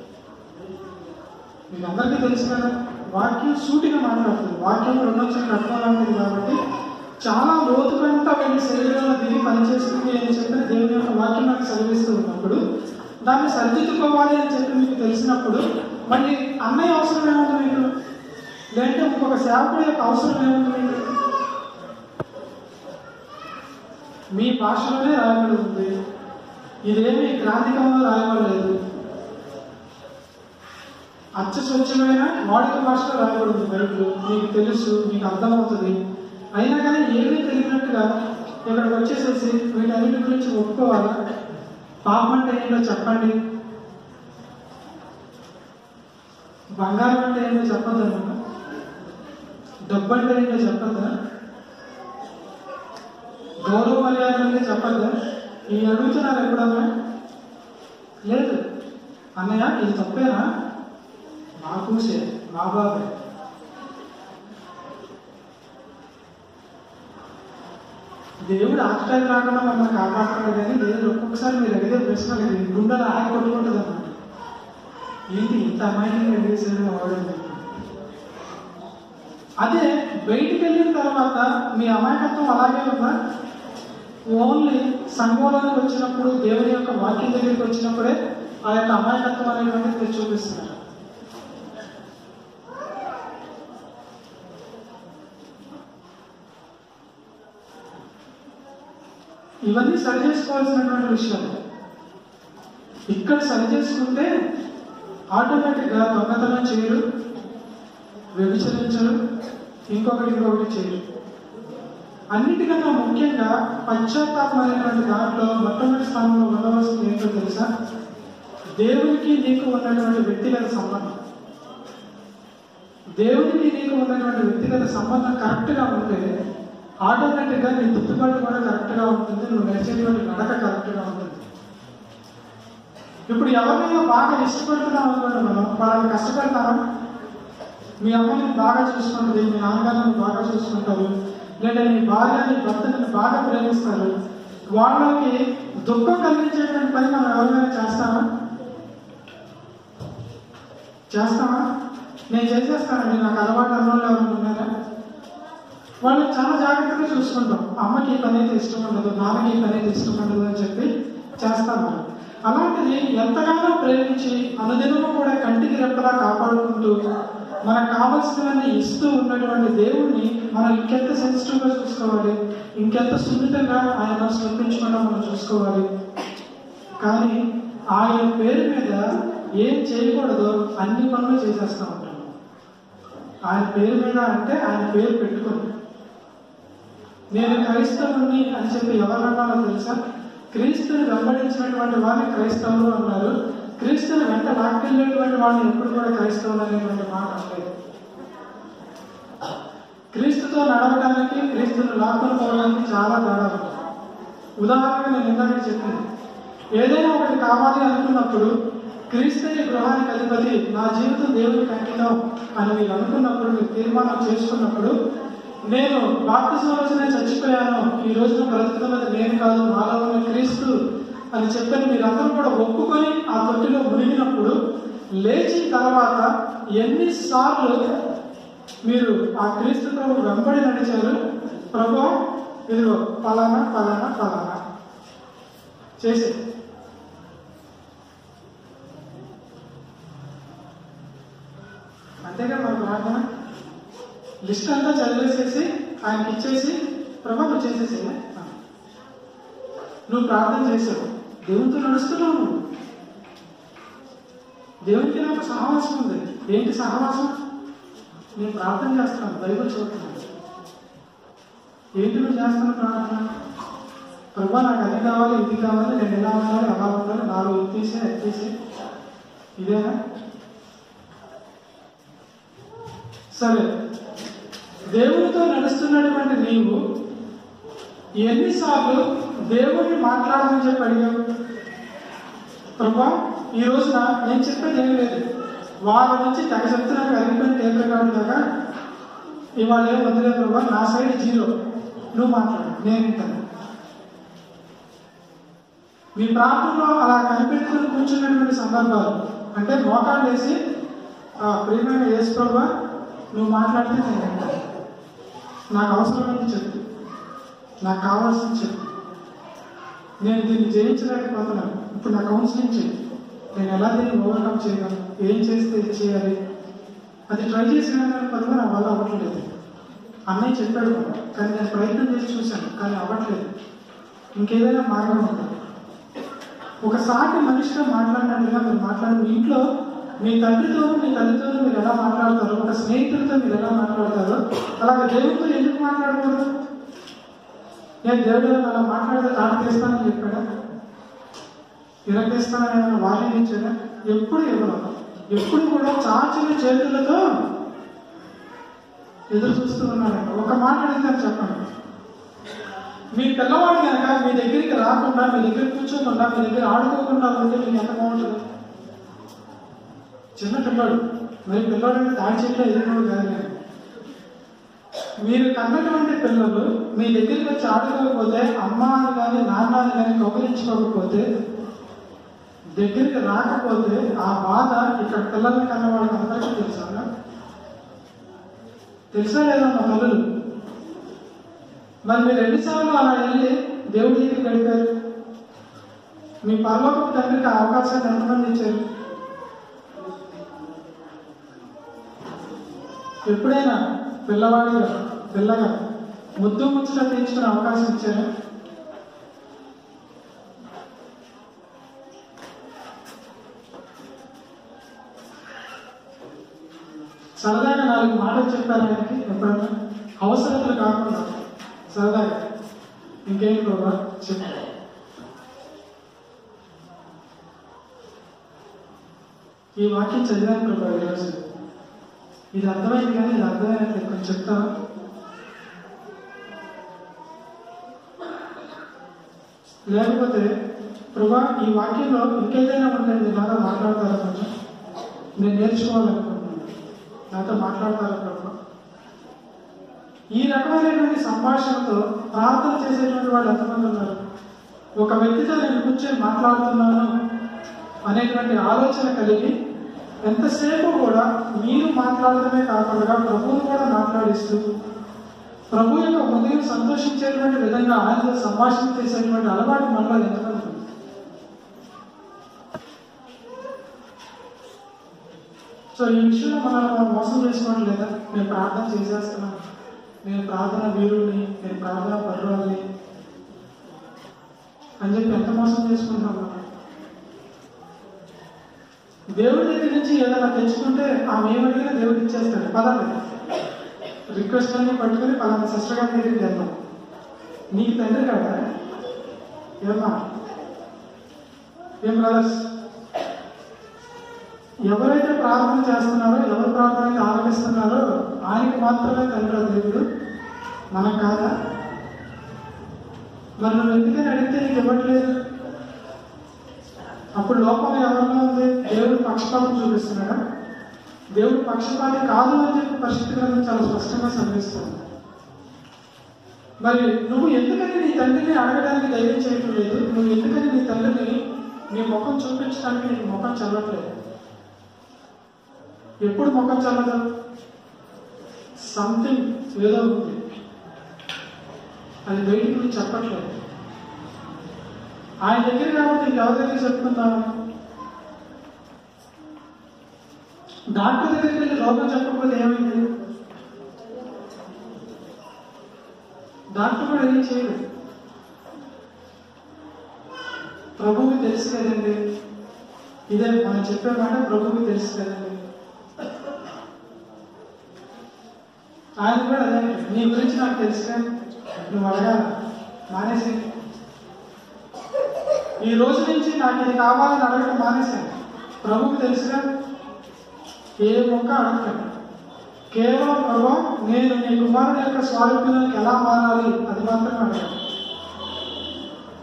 మీకు అందరికీ తెలుసు కదా వాక్యం సూటిగా మాట్లాడుతుంది వాక్యం రెండొచ్చిన కట్నం లాంటిది కాబట్టి చాలా లోతుకంతా వెళ్ళి శరీరంలో దిగి పనిచేస్తుంది అని చెప్పి దేవుని యొక్క వాక్యం నాకు సెలవిస్తూ ఉన్నప్పుడు దాన్ని సరిదిద్దుకోవాలి అని చెప్పి మీకు తెలిసినప్పుడు మళ్ళీ అన్నయ్య అవసరం ఏముంది మీకు లేదంటే ఇంకొక సేవకుడి యొక్క అవసరం ఏముంది మీకు మీ భాషలోనే రాయబడి ఉంది ఇదేమి గ్రాంధికంలో రాయబడలేదు అచ్చ స్వచ్ఛమైన వాడుక భాషలో రాయబడి ఉంది బైబిల్ మీకు తెలుసు మీకు అర్థమవుతుంది అయినా కానీ ఏమీ తెలియనట్టుగా ఇక్కడికి వచ్చేసేసి వీటన్నిటి గురించి ఒప్పుకోవాలా పాపం అంటే ఏంటో చెప్పండి బంగారం అంటే ఏంటో చెప్పొద్దా డబ్బు అంటే ఏంటో చెప్పొద్దా గౌరవ మర్యాద అంటే చెప్పొద్దా ఈ అడుగుతున్నారు ఎప్పుడన్నా లేదు అన్నయ్య ఇది తప్పేనా మా కూసే మా బాబాయ్ దేవుడు ఆశ్చర్యం రాకుండా మమ్మల్ని కాపాడుతున్నాడు కానీ దేవుడు ఒక్కొక్కసారి మీరు అడిగే ప్రశ్న లేదు గుండెలు ఆగి కొట్టుకుంటుంది అన్నమాట ఏంటి ఇంత అమాయకంగా అడిగేసాడు వాడు అదే బయటికి వెళ్ళిన తర్వాత మీ అమాయకత్వం అలాగే ఉందా ఓన్లీ సంఘంలోకి వచ్చినప్పుడు దేవుని యొక్క వాక్యం దగ్గరికి వచ్చినప్పుడే ఆ యొక్క అమాయకత్వం అనేటువంటిది మీరు చూపిస్తున్నారు ఇవన్నీ సరి చేసుకోవాల్సినటువంటి విషయాలు ఇక్కడ సరి చేసుకుంటే ఆటోమేటిక్గా దొంగతనం చేయరు వ్యభిచరించరు ఇంకొకటి ఇంకొకటి చేయరు అన్నిటికన్నా ముఖ్యంగా పశ్చాత్తాపం అనేటువంటి దాంట్లో మొట్టమొదటి స్థానంలో ఉండవలసింది ఏంటో తెలుసా దేవునికి నీకు ఉన్నటువంటి వ్యక్తిగత సంబంధం దేవునికి నీకు ఉన్నటువంటి వ్యక్తిగత సంబంధం కరెక్ట్గా ఉంటే ఆటోమేటిక్గా నీ దిద్దుబాటు కూడా కరెక్ట్గా ఉంటుంది నువ్వు నడిచేటువంటి నడక కరెక్ట్గా ఉంటుంది ఇప్పుడు ఎవరినైనా బాగా ఇష్టపడుతున్నాం అనుకోండి మనం వాళ్ళని కష్టపెడతామా మీ అమ్మని బాగా చూసుకుంటుంది మీ నాన్నగారిని బాగా చూసుకుంటారు లేదా నీ భార్య నీ భర్తని బాగా ప్రేమిస్తారు వాళ్ళకి దుఃఖం కలిగించేటువంటి పని మనం ఎవరైనా చేస్తామా చేస్తామా నేను చేసేస్తానండి నాకు అలవాటు అన్నోళ్ళు ఎవరైనా ఉన్నారా వాళ్ళు చాలా జాగ్రత్తగా చూసుకుంటాం అమ్మకి ఈ పని అయితే ఇష్టం ఉండదు నాన్నకి ఈ పని అయితే ఇష్టం ఉండదు అని చెప్పి చేస్తాం మనం అలాంటిది ఎంతగానో ప్రేమించి అనుదినము కూడా కంటికి రెప్పలా కాపాడుకుంటూ మనకు కావలసినవన్నీ ఇస్తూ ఉన్నటువంటి దేవుణ్ణి మనం ఇంకెంత సెన్సిటివ్గా చూసుకోవాలి ఇంకెంత సున్నితంగా ఆయన స్మరించకుండా మనం చూసుకోవాలి కానీ ఆయన పేరు మీద ఏం చేయకూడదో అన్ని పనులు చేసేస్తూ ఉంటాం ఆయన పేరు మీద అంటే ఆయన పేరు పెట్టుకుని నేను క్రైస్తవుని అని చెప్పి ఎవరన్నారో తెలుసా క్రీస్తుని వెంబడించినటువంటి వారిని క్రైస్తవులు అన్నారు క్రీస్తుని వెంట లాక్కెళ్ళేటువంటి వాడిని ఎప్పుడు కూడా క్రైస్తవులు అనేటువంటి మాట అనలేదు క్రీస్తుతో నడవడానికి క్రీస్తుని లాక్కుని పోవడానికి చాలా తేడా ఉంది ఉదాహరణగా నేను ఇందాక చెప్పింది ఏదైనా ఒకటి కావాలి అనుకున్నప్పుడు క్రీస్తు ఈ గృహానికి అధిపతి నా జీవితం దేవునికి అంకితం అని మీరు అనుకున్నప్పుడు మీరు తీర్మానం చేసుకున్నప్పుడు నేను బాప్తిజం రోజునే చచ్చిపోయాను ఈ రోజున బ్రతుకుతున్నది నేను కాదు నాలో ఉన్న క్రీస్తు అని చెప్పని మీరందరూ కూడా ఒప్పుకొని ఆ తొట్టిలో మునిగినప్పుడు లేచిన తర్వాత ఎన్నిసార్లు మీరు ఆ క్రీస్తు ప్రభు వెంబడి నడిచారు ప్రభు ఇదిగో పలానా పలానా పలానా చేసి అంతేగా మన ప్రార్థన లిస్ట్ అంతా చదివేసేసి ఆయనకి ఇచ్చేసి ప్రభా నువ్వు చేసేసి నువ్వు ప్రార్థన చేసావు దేవునితో నడుస్తున్నావు నువ్వు దేవునికి నాకు సహవాసం ఉంది ఏంటి సహవాసం నేను ప్రార్థన చేస్తున్నాను బైబిల్ చదువుతున్నాను ఏంటి నువ్వు చేస్తాను ప్రార్థన ప్రభా నాకు అది కావాలి ఇది కావాలి నేను ఎలా ఉండాలి అలా ఉండాలి నాలుగు ఎత్తేసి ఎత్తేసి ఇదేనా సరే దేవునితో నడుస్తున్నటువంటి నీవు ఎన్నిసార్లు దేవుడిని మాట్లాడమని చెప్పి అడిగాం ప్రభా ఈ రోజున నేను చెప్పేది ఏం లేదు వారి నుంచి తెగ చెప్తున్నాను కలిగిపోయిన టేప్ రికార్డు దాకా ఇవాళ ఏం వదిలే ప్రభా నా సైడ్ జీరో నువ్వు మాట్లాడు నేను వింటాను మీ ప్రాంతంలో అలా కనిపెట్టుకుని కూర్చున్నటువంటి సందర్భాలు అంటే మోకాళ్ళు వేసి ఆ ప్రియమైన యేసు ప్రభా నువ్వు మాట్లాడితే నేను వింటాను నాకు అవసరమైంది చెప్పు నాకు కావాల్సింది చెప్పు నేను దీన్ని జయించలేకపోతున్నాను ఇప్పుడు నా కౌన్సిలింగ్ చేయి నేను ఎలా దీన్ని ఓవర్కమ్ చేయగలను ఏం చేస్తే ఇది చేయాలి అది ట్రై చేసిన పనులు నా వల్ల అవ్వట్లేదు అన్నయ్య చెప్పాడు కూడా కానీ నేను ప్రయత్నం చేసి చూశాను కానీ అవ్వట్లేదు ఇంకేదైనా మార్గం ఉందా ఒక సాటి మనిషితో మాట్లాడినట్లుగా మీరు మాట్లాడి మీ ఇంట్లో మీ తండ్రితో మీ తల్లితో మీరు ఎలా మాట్లాడతారో ఒక స్నేహితుడితో మీరు ఎలా మాట్లాడతారో అలాగే దేవుడితో ఎందుకు మాట్లాడకూడదు నేను దేవుడు అలా మాట్లాడితే తాట తీస్తానని చెప్పాడా ఇరగేస్తానని ఏమైనా వార్నింగ్ ఇచ్చాడా ఎప్పుడు ఇవ్వను ఎప్పుడు కూడా చాచిన చేతులతో ఎదురు చూస్తూ ఉన్నానంట ఒక మాట అడిగితే చెప్పండి మీ పిల్లవాడు కనుక మీ దగ్గరికి రాకుండా మీ దగ్గర కూర్చోకుండా మీ దగ్గర ఆడుకోకుండా ఉంటే మీకు ఎంత బాగుంటుంది చిన్న పిల్లాడు మరి పిల్లాడు అంటే దాడి చెట్లు ఎదురుకోడు కాదు కానీ మీరు కన్నటువంటి పిల్లలు మీ దగ్గరికి వచ్చి ఆడుకోకపోతే అమ్మ అని కానీ నాన్న అని కానీ కౌగిలించుకోకపోతే దగ్గరికి రాకపోతే ఆ బాధ ఇక్కడ పిల్లల్ని కన్న వాళ్ళకి అందరికీ తెలుసా తెలుసా లేదా మా తల్లులు మరి మీరు ఎన్నిసార్లు అలా వెళ్ళి దేవుడి దగ్గరికి గడిపారు మీ పరలోకపు తండ్రికి ఆ అవకాశాన్ని ఎంతమంది ఇచ్చారు ఎప్పుడైనా పిల్లవాడిగా పిల్లగా ముద్దు ముచ్చట తీర్చుకునే అవకాశం ఇచ్చారా సరదాగా నాలుగు మాటలు చెప్పారు ఆయనకి ఎప్పుడైనా అవసరతలు కాకుండా సరదాగా ఇంకేం ప్రభా చెప్పు ఈ వాక్యం చదివాను ప్రభా ఈరోజు ఇది అర్థమైంది కానీ ఇది అర్థమైనట్లేదు కొంచెం చెప్తాను లేకపోతే ప్రభా ఈ వాక్యంలో ఇంకేదైనా ఉంటే మీరు నాతో మాట్లాడతారా కొంచెం నేను నేర్చుకోవాలనుకుంటున్నాను నాతో మాట్లాడతారా ప్రభా ఈ రకమైనటువంటి సంభాషణతో ప్రార్థన చేసేటువంటి వాళ్ళు ఎంతమంది ఉన్నారు ఒక వ్యక్తితో నేను కూర్చొని మాట్లాడుతున్నాను అనేటువంటి ఆలోచన కలిగి ఎంతసేపు కూడా మీరు మాట్లాడటమే కాకుండా ప్రభువును కూడా మాట్లాడిస్తూ ప్రభు యొక్క హృదయం సంతోషించేటువంటి విధంగా ఆయనతో సంభాషణ చేసేటువంటి అలవాటు మనలో ఎంతమంది ఉంది? సో ఈ విషయంలో మనల్ని మనం మోసం చేసుకోవడం లేదా నేను ప్రార్థన చేసేస్తున్నాను నేను ప్రార్థన వీరుడిని నేను ప్రార్థన పర్వాలని అని చెప్పి ఎంత మోసం చేసుకుంటాం మనం దేవుడి దగ్గర నుంచి ఏదైనా తెచ్చుకుంటే ఆమె ఏమడిగినా దేవుడు ఇచ్చేస్తాడు పదండి రిక్వెస్ట్ అన్ని పట్టుకుని పలానా సిస్టర్ గారి దగ్గరికి వెళ్దాం నీకు తండ్రి కాదా ఏమా ఏం బ్రదర్స్ ఎవరైతే ప్రార్థన చేస్తున్నారో ఎవరు ప్రార్థన అయితే ఆలపిస్తున్నారో ఆయనకి మాత్రమే తండ్రి దేవుడు మనకు కాదా మరి నువ్వు ఎందుకని అడిగితే నీకు ఇవ్వట్లేదు అప్పుడు లోపం ఎవరిలో ఉంది దేవుడు పక్షపాతం చూపిస్తున్నాడా దేవుడు పక్షపాతి కాదు అని చెప్పి పరిస్థితి గ్రంథం చాలా స్పష్టంగా సంధిస్తుంది మరి నువ్వు ఎందుకని నీ తండ్రిని అడగడానికి ధైర్యం చేయటం లేదు నువ్వు ఎందుకని నీ తండ్రిని నీ ముఖం చూపించడానికి నీకు ముఖం చల్లట్లేదు ఎప్పుడు ముఖం చల్లదు సంథింగ్ ఏదో ఉంది అది బయటికి నువ్వు చెప్పట్లేదు ఆయన దగ్గర కాబట్టి ఇంకెవరి దగ్గర చెప్పుకుందామని డాక్టర్ దగ్గరికి వెళ్ళి రోగం చెప్పకపోతే ఏమైంది డాక్టర్ కూడా ఏం చేయలేదు ప్రభువుకి తెలుసు కదండి ఇదే మనం చెప్పే మాట ప్రభువుకి తెలుసు కదండి ఆయన కూడా అదే నీ గురించి నాకు తెలుసుగా నువ్వు అడగాల మానేసి ఈ రోజు నుంచి నాకు ఇది కావాలని అడగడం మానేశాను ప్రభువుకి తెలుసుగా ఏ మొక్క అడగకండి కేవలం ప్రభు నేను నీ కుమారుడు యొక్క స్వారూప్యానికి ఎలా మారాలి అది మాత్రమే అడగండి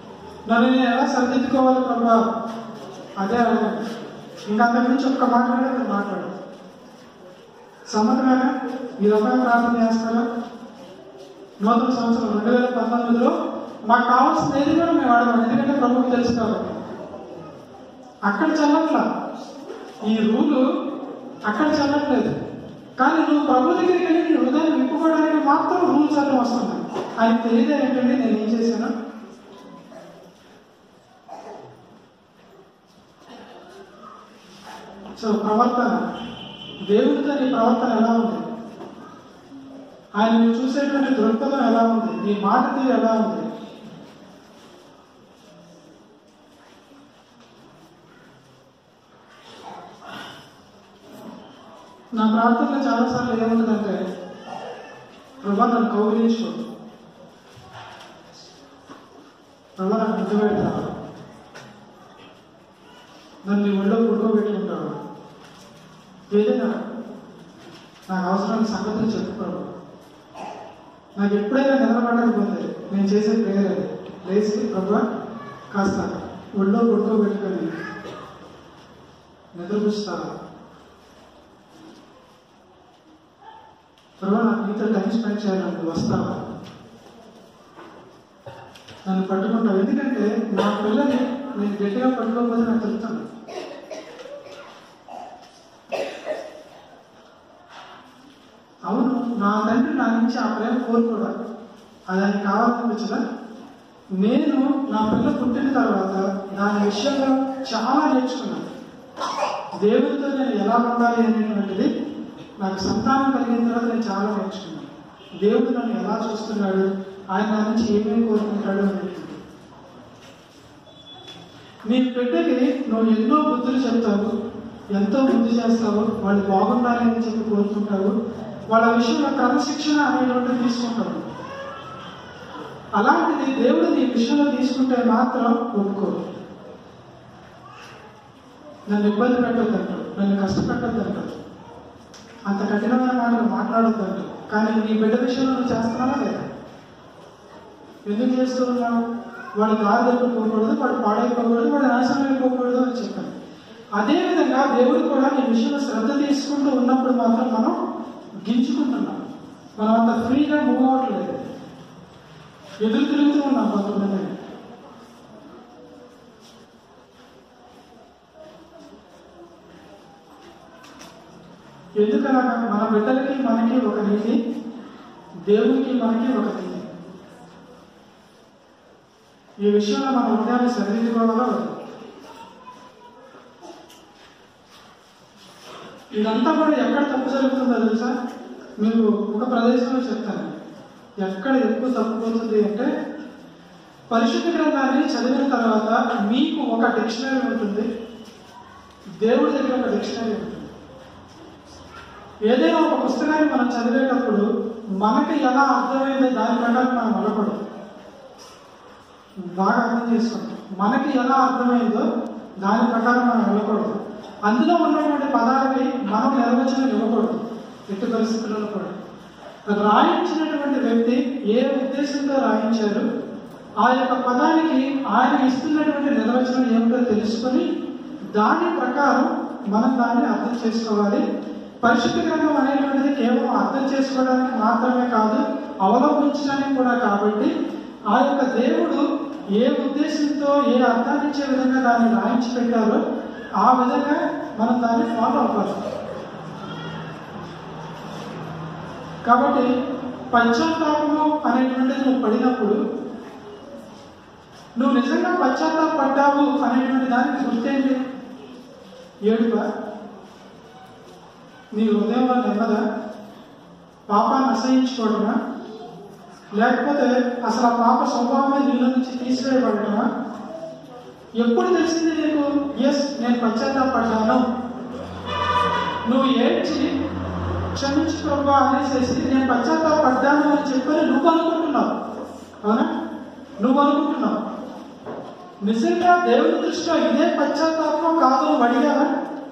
నన్ను నేను ఎలా సరిదిద్దుకోవాలి ప్రభా అదే అడగండి ఇంకా అంతకు మించి ఒక్క మాట కూడా మీరు మాట్లాడు సమ్మతమేనా ఈ రకంగా ప్రార్థన చేస్తారా నూతన సంవత్సరం రెండు వేల పంతొమ్మిదిలో మాకు కావాల్సిన ఏది కూడా మేము అడగం ఎందుకంటే ప్రభుకి తెలుసు కాబట్టి అక్కడ చల్లట్లా ఈ రూలు అక్కడ చల్లట్లేదు కానీ నువ్వు ప్రభు దగ్గరికి వెళ్ళి నీ హృదయం విప్పుకోవడానికి మాత్రం రూల్స్ అన్నీ వస్తున్నాయి ఆయన తెలియదు ఏంటంటే నేను ఏం చేశాను సో ప్రవర్తన దేవుడితో నీ ప్రవర్తన ఎలా ఉంది ఆయన నువ్వు చూసేటువంటి దృక్పథం ఎలా ఉంది నీ మాట తీరు ఎలా ఉంది నా ప్రార్థనలో చాలాసార్లు ఏముంటుందంటే ప్రభా నన్ను కౌగిలించుకో ప్రభా నాకు ముద్దు పెడతా నన్ను నీ ఒళ్ళో పుడుకోబెట్టుకుంటావు ఏదైనా నాకు అవసరమైన సంగతులు చెప్పుకోడు నాకు ఎప్పుడైనా నిద్రపడకపోతే నేను చేసే ప్రేయర్ అది లేచి ప్రభా కాస్త ఒళ్ళో పడుకోబెట్టుకొని నిద్రపుస్తాను ప్రభా నాకు నీతో టైం స్పెండ్ చేయాలని వస్తావా నన్ను పట్టుకుంటావు ఎందుకంటే నా పిల్లని నేను గట్టిగా పట్టుకోకపోతే నాకు తెలుస్తాను అవును నా తండ్రి నా నుంచి ఆ ప్రేమ కోరుకోడా అది ఆయన కావాలనిపించదా నేను నా పిల్ల పుట్టిన తర్వాత దాని విషయంలో చాలా నేర్చుకున్నాను దేవుడితో నేను ఎలా ఉండాలి అనేటువంటిది నాకు సంతానం కలిగిన తర్వాత నేను చాలా నేర్చుకున్నాను దేవుడు నన్ను ఎలా చూస్తున్నాడు ఆయన నా నుంచి ఏమేమి కోరుకుంటాడు అనేటువంటిది నీ బిడ్డకి నువ్వు ఎన్నో బుద్ధులు చెప్తావు ఎంతో బుద్ధి చేస్తావు వాళ్ళు బాగుండాలి అని చెప్పి కోరుకుంటావు వాళ్ళ విషయంలో క్రమశిక్షణ అనేటువంటిది తీసుకుంటావు అలాంటిది దేవుడు నీ విషయంలో తీసుకుంటే మాత్రం ఒప్పుకో నన్ను ఇబ్బంది పెట్టొద్దంటాడు నన్ను కష్టపెట్టొద్దంటాడు అంత కఠినమైన మాటలు మాట్లాడొద్దంటాడు కానీ నీ బిడ్డ విషయంలో నువ్వు చేస్తున్నావా లేదా ఎందుకు చేస్తూ ఉన్నావు వాడు దారి తప్పిపోకూడదు వాడు పాడైపోకూడదు వాడు నాశనం అయిపోకూడదు అని చెప్పాను అదేవిధంగా దేవుడు కూడా నీ విషయంలో శ్రద్ధ తీసుకుంటూ ఉన్నప్పుడు మాత్రం మనం గించుకుంటున్నాం మనం అంత ఫ్రీగా మూవ్ అవ్వట్లేదు ఎదురు తిరుగుతూ ఉన్నాం కొంతమంది ఎందుకనగా మన బిడ్డలకి మనకి ఒక నీతి దేవునికి మనకి ఒక నీతి ఈ విషయంలో మన హృదయాన్ని సరిదిద్దుకోవాలా వద్దా? ఇదంతా కూడా ఎక్కడ తప్పు జరుగుతుందో తెలుసా మీకు ఒక ప్రదేశంలో చెప్తాను ఎక్కడ ఎక్కువ తప్పుపోతుంది అంటే పరిశుద్ధ గ్రంథాన్ని చదివిన తర్వాత మీకు ఒక డిక్షనరీ ఉంటుంది దేవుడి దగ్గర ఒక డిక్షనరీ ఉంటుంది ఏదైనా ఒక పుస్తకాన్ని మనం చదివేటప్పుడు మనకి ఎలా అర్థమైందో దాని ప్రకారం మనం వెళ్ళకూడదు బాగా అర్థం చేసుకోండి మనకి ఎలా అర్థమైందో దాని ప్రకారం మనం వెళ్ళకూడదు అందులో ఉన్నటువంటి పదాలకి మనం నిర్వచనం ఇవ్వకూడదు ఎట్టి పరిస్థితుల్లో కూడా రాయించినటువంటి వ్యక్తి ఏ ఉద్దేశంతో రాయించారు ఆ యొక్క పదానికి ఆయన ఇస్తున్నటువంటి నిర్వచనం ఏమిటో తెలుసుకొని దాని ప్రకారం మనం దాన్ని అర్థం చేసుకోవాలి పరిశుద్ధ గ్రంథం అనేటువంటిది కేవలం అర్థం చేసుకోవడానికి మాత్రమే కాదు అవలంబించడానికి కూడా కాబట్టి ఆ యొక్క దేవుడు ఏ ఉద్దేశంతో ఏ అర్థాన్ని ఇచ్చే విధంగా దాన్ని రాయించి పెట్టారో ఆ విధంగా మనం దాన్ని ఫాలో అవ్వాలి కాబట్టి పశ్చాత్తాపము అనేటువంటిది నువ్వు పడినప్పుడు నువ్వు నిజంగా పశ్చాత్తాపడ్డావు అనేటువంటి దానికి గుర్తేంటి ఏడుప నీ హృదయంలో నెమ్మదా పాపాన్ని అసహించుకోవడమా లేకపోతే అసలు ఆ పాప స్వభావమే నీలో నుంచి తీసివేయబడటమా ఎప్పుడు తెలిసింది నీకు ఎస్ నేను పశ్చాత్తాపడ్డాను నువ్వు ఏడ్చి క్షమించు ప్రభా అనేసేసి నేను పశ్చాత్తాపడ్డాను అని చెప్పని నువ్వు అనుకుంటున్నావు అవునా నువ్వు అనుకుంటున్నావు నిజంగా దేవుని దృష్టిలో ఇదే పశ్చాత్తాపం కాదు అని అడిగావా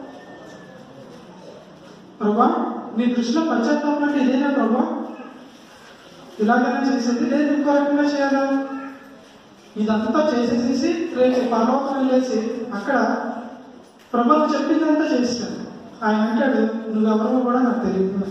ప్రభా నీ దృష్టిలో పశ్చాత్తాపం అంటే ఇదేనా ప్రభా ఇలాగైనా చేసేది లేదు ఇంకో రకంగా చేయాలా ఇదంతా చేసేసేసి రేపు పర్వతం వెళ్ళేసి అక్కడ ప్రభుత్వం చెప్పిందంతా చేస్తాను ఆయన అంటాడు నువ్వెవరో కూడా నాకు తెలియదు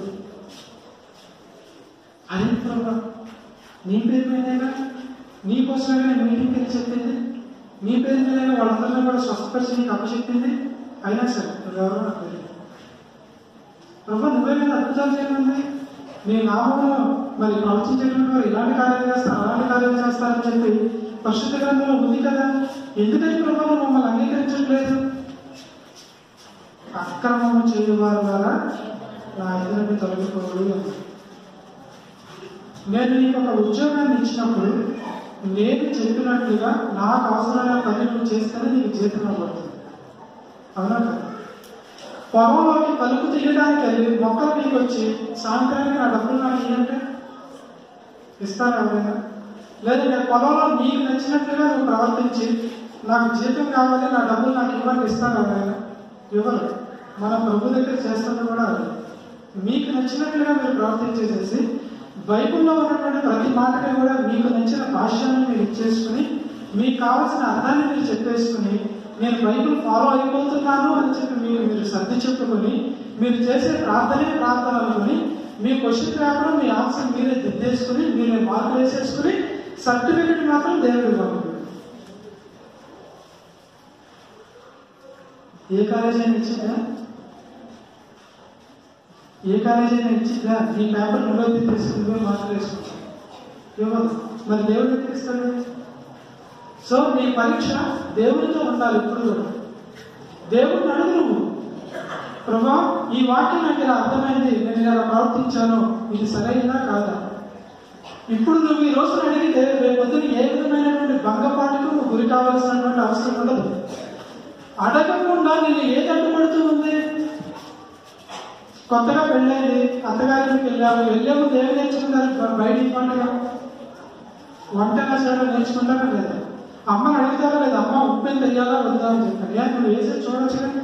అదే ప్రభా నీ పేరు మీదేగా నీ కోసమే నేను మీటింగ్కి వెళ్ళి చెప్పింది నీ పేరు మీదేగా వాళ్ళందరినీ కూడా స్వస్థపరిచి నీకు అప్పచెప్పింది అయినా సరే నువ్వెవరో నాకు తెలియదు ప్రభా నువ్వే మీద అద్భుతాలు చేయమంది నీ నామంలో మరి ప్రవచించేటువంటి వారు ఇలాంటి కార్యాలు చేస్తారు అలాంటి కార్యాలు చేస్తారని చెప్పి పరిశుద్ధ గ్రంథంలో ఉంది కదా ఎందుకని ప్రభా నువ్వు మమ్మల్ని అంగీకరించట్లేదు అక్రమం చేయవారి ద్వారా నా ఎదురుని తొలగిపోడు అని నేను నీకు ఒక ఉద్యోగాన్ని ఇచ్చినప్పుడు నేను చెప్పినట్లుగా నాకు అవసరమైన పని నువ్వు చేస్తేనే నీకు జీతం పడుతుంది అవునా కదా పొలంలోకి కలుపు తీయడానికి వెళ్ళి మొక్కలు మీకు వచ్చి సాయంత్రానికి నా డబ్బులు నాకు ఇవ్వంటే ఇస్తాను ఎవరైనా లేదా నేను పొలంలో నీకు నచ్చినట్లుగా నువ్వు ప్రవర్తించి నాకు జీతం కావాలి నా డబ్బులు నాకు ఇవ్వండి ఇస్తాను ఎవరైనా ఇవ్వరు మన ప్రభు దగ్గర చేస్తుంది కూడా అది మీకు నచ్చినట్లుగా మీరు ప్రవర్తించేసేసి బైబిల్లో ఉన్నటువంటి ప్రతి మాటకి కూడా మీకు నచ్చిన భాష్యాన్ని మీరు ఇచ్చేసుకుని మీకు కావాల్సిన అర్థాన్ని మీరు చెప్పేసుకుని నేను బైబిల్ ఫాలో అయిపోతున్నాను అని చెప్పి మీరు మీరు సర్ది చెప్పుకొని మీరు చేసే ప్రార్థనే ప్రార్థన అనుకుని మీ క్వశ్చన్ పేపర్ మీ ఆన్సర్ మీరే దిద్దేసుకుని మీరే మార్కులు వేసేసుకుని సర్టిఫికెట్ మాత్రం దేవుడు ఇవ్వాలి ఏ కాలేజీ అయినా ఇచ్చిందా ఏ కాలేజీ అయినా ఇచ్చిందా నీ పేపర్ నువ్వే తీసుకుని నువ్వే మార్కులు వేసుకుంటావు ఇవ్వదు మరి దేవుడు ఎందుకు ఇస్తాడు సో నీ పరీక్ష దేవుడితో ఉండాలి ఇప్పుడు కూడా దేవుడిని అడుగు నువ్వు ప్రభా ఈ వాక్యం నాకు ఇలా అర్థమైంది నేను ఇలా ప్రవర్తించాను ఇది సరైనదా కాదా ఇప్పుడు నువ్వు ఈ రోజున అడిగితే రేపు పొద్దున ఏ విధమైనటువంటి భంగపాటుకు నువ్వు గురి కావాల్సినటువంటి అవసరం ఉండదు అడగకుండా నేను ఏది అడ్డుపడుతూ ఉంది కొత్తగా పెళ్ళైంది అత్తగారికి వెళ్ళాము వెళ్ళే ముందు ఏమి నేర్చుకుంటారు బయట ఇవ్వండిగా వంట కష్టాలు నేర్చుకుంటారా లేదా అమ్మని అడుగుతారా లేదా అమ్మ ఉప్పు ఎంత వెయ్యాలా వద్దా అని చెప్పారు ఏ నువ్వు వేసేసి చూడొచ్చు కదా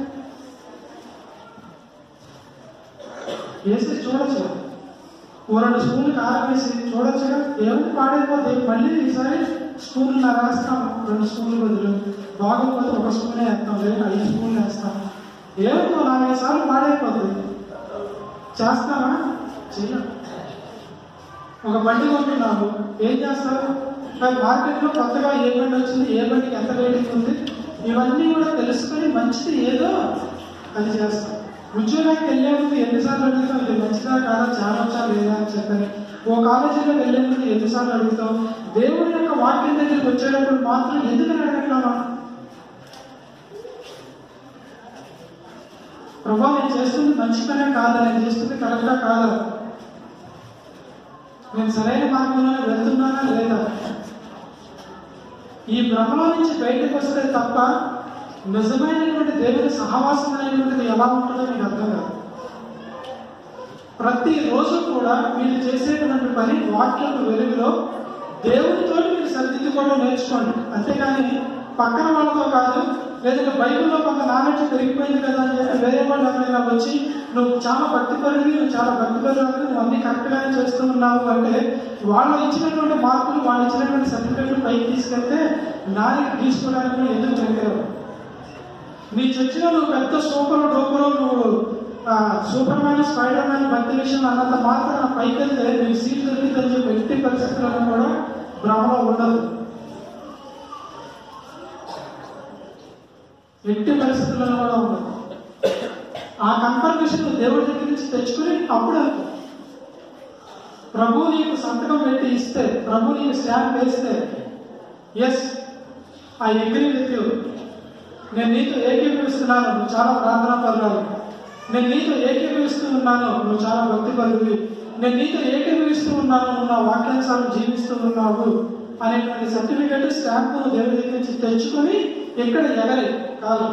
వేసేసి చూడొచ్చు కదా ఓ రెండు స్పూన్లు కారం వేసి చూడొచ్చు కదా ఏమిటి పాడైపోతే మళ్ళీ ఈసారి స్పూన్లు నా రాస్తాం రెండు స్పూన్లు బదులు బాగోకపోతే ఒక స్పూనే వేస్తాం లేదా ఐదు స్పూన్లు వేస్తాం ఏమిటో నాలుగైదు సార్లు పాడైపోతుంది చేస్తామా చెయ్యం ఒక బండి కొంటున్నాము ఏం చేస్తారు మరి మార్కెట్లో కొత్తగా ఏ బండి వచ్చింది ఏ బండికి ఎంత రేటింగ్ ఉంది ఇవన్నీ కూడా తెలుసుకొని మంచిది ఏదో అది చేస్తాం ఉద్యోగానికి వెళ్ళే ముందు ఎన్నిసార్లు అడుగుతాం ఇది మంచిదా కాదా చాలా లేదా అని చెప్పని ఓ కాలేజీలో వెళ్ళే ముందు ఎన్నిసార్లు అడుగుతాం దేవుడి యొక్క వాక్యం దగ్గరికి వచ్చేటప్పుడు మాత్రం ఎందుకని అడగట్లా ప్రభా నేను చేస్తుంది మంచి పనే కాదా నేను చేస్తుంది కరెక్టా కాదా నేను సరైన మార్గంలోనే వెళ్తున్నానా లేదా ఈ భ్రమలో నుంచి బయటకు వస్తే తప్ప నిజమైనటువంటి దేవుని సహవాసం అనేటువంటిది ఎలా ఉంటుందో మీకు అర్థం కాదు ప్రతి రోజు కూడా మీరు చేసేటువంటి పని వాక్యం వెలుగులో దేవునితో మీరు సరిదిద్దుకోవడం నేర్చుకోండి అంతేగాని పక్కన వాళ్ళతో కాదు లేదంటే బైబిల్లో కొంత నాలెడ్జ్ పెరిగిపోయింది కదా అని చెప్పి వేరే వాళ్ళు ఎవరైనా వచ్చి నువ్వు చాలా భక్తి పరుడివి నువ్వు చాలా భక్తి పరుడు నువ్వు అన్ని కరెక్ట్ గానే చేస్తూ ఉన్నావు అంటే వాళ్ళు ఇచ్చినటువంటి మార్కులు వాళ్ళు ఇచ్చినటువంటి సర్టిఫికెట్లు పైకి తీసుకెళ్తే నాలుగు తీసుకోవడానికి కూడా ఎందుకు పనికిరావు నీ చర్చిలో నువ్వు పెద్ద సూపర్ డూపర్ నువ్వు ఆ, సూపర్ మ్యాన్ స్పైడర్ మ్యాన్ భక్తి విషయం అన్నంత మాత్రం పైకి వెళ్తే నీకు సీట్ దొరికిందని చెప్పి ఎట్టి పరిస్థితుల్లో కూడా భ్రమలో ఉండదు ఎట్టి పరిస్థితుల్లో కూడా ఉండదు ఆ కన్ఫర్మేషన్ నువ్వు దేవుడి దగ్గర నుంచి తెచ్చుకుని అప్పుడు అనుకో ప్రభు నీకు సంతకం పెట్టి ఇస్తే ప్రభు నీకు స్టాంప్ వేస్తే yes I agree with you నేను నీతో ఏకీభవిస్తున్నాను నువ్వు చాలా ప్రార్థనా పరురాలు నేను నీతో ఏకీభవిస్తూ ఉన్నాను నువ్వు చాలా భక్తి పరువి నేను నీతో ఏకీభవిస్తూ ఉన్నాను నువ్వు నా వాక్యానుసారం జీవిస్తూ ఉన్నావు అనేటువంటి సర్టిఫికేట్ స్టాంప్ దేవుడి దగ్గర నుంచి తెచ్చుకొని ఇక్కడ ఎగరి కాదు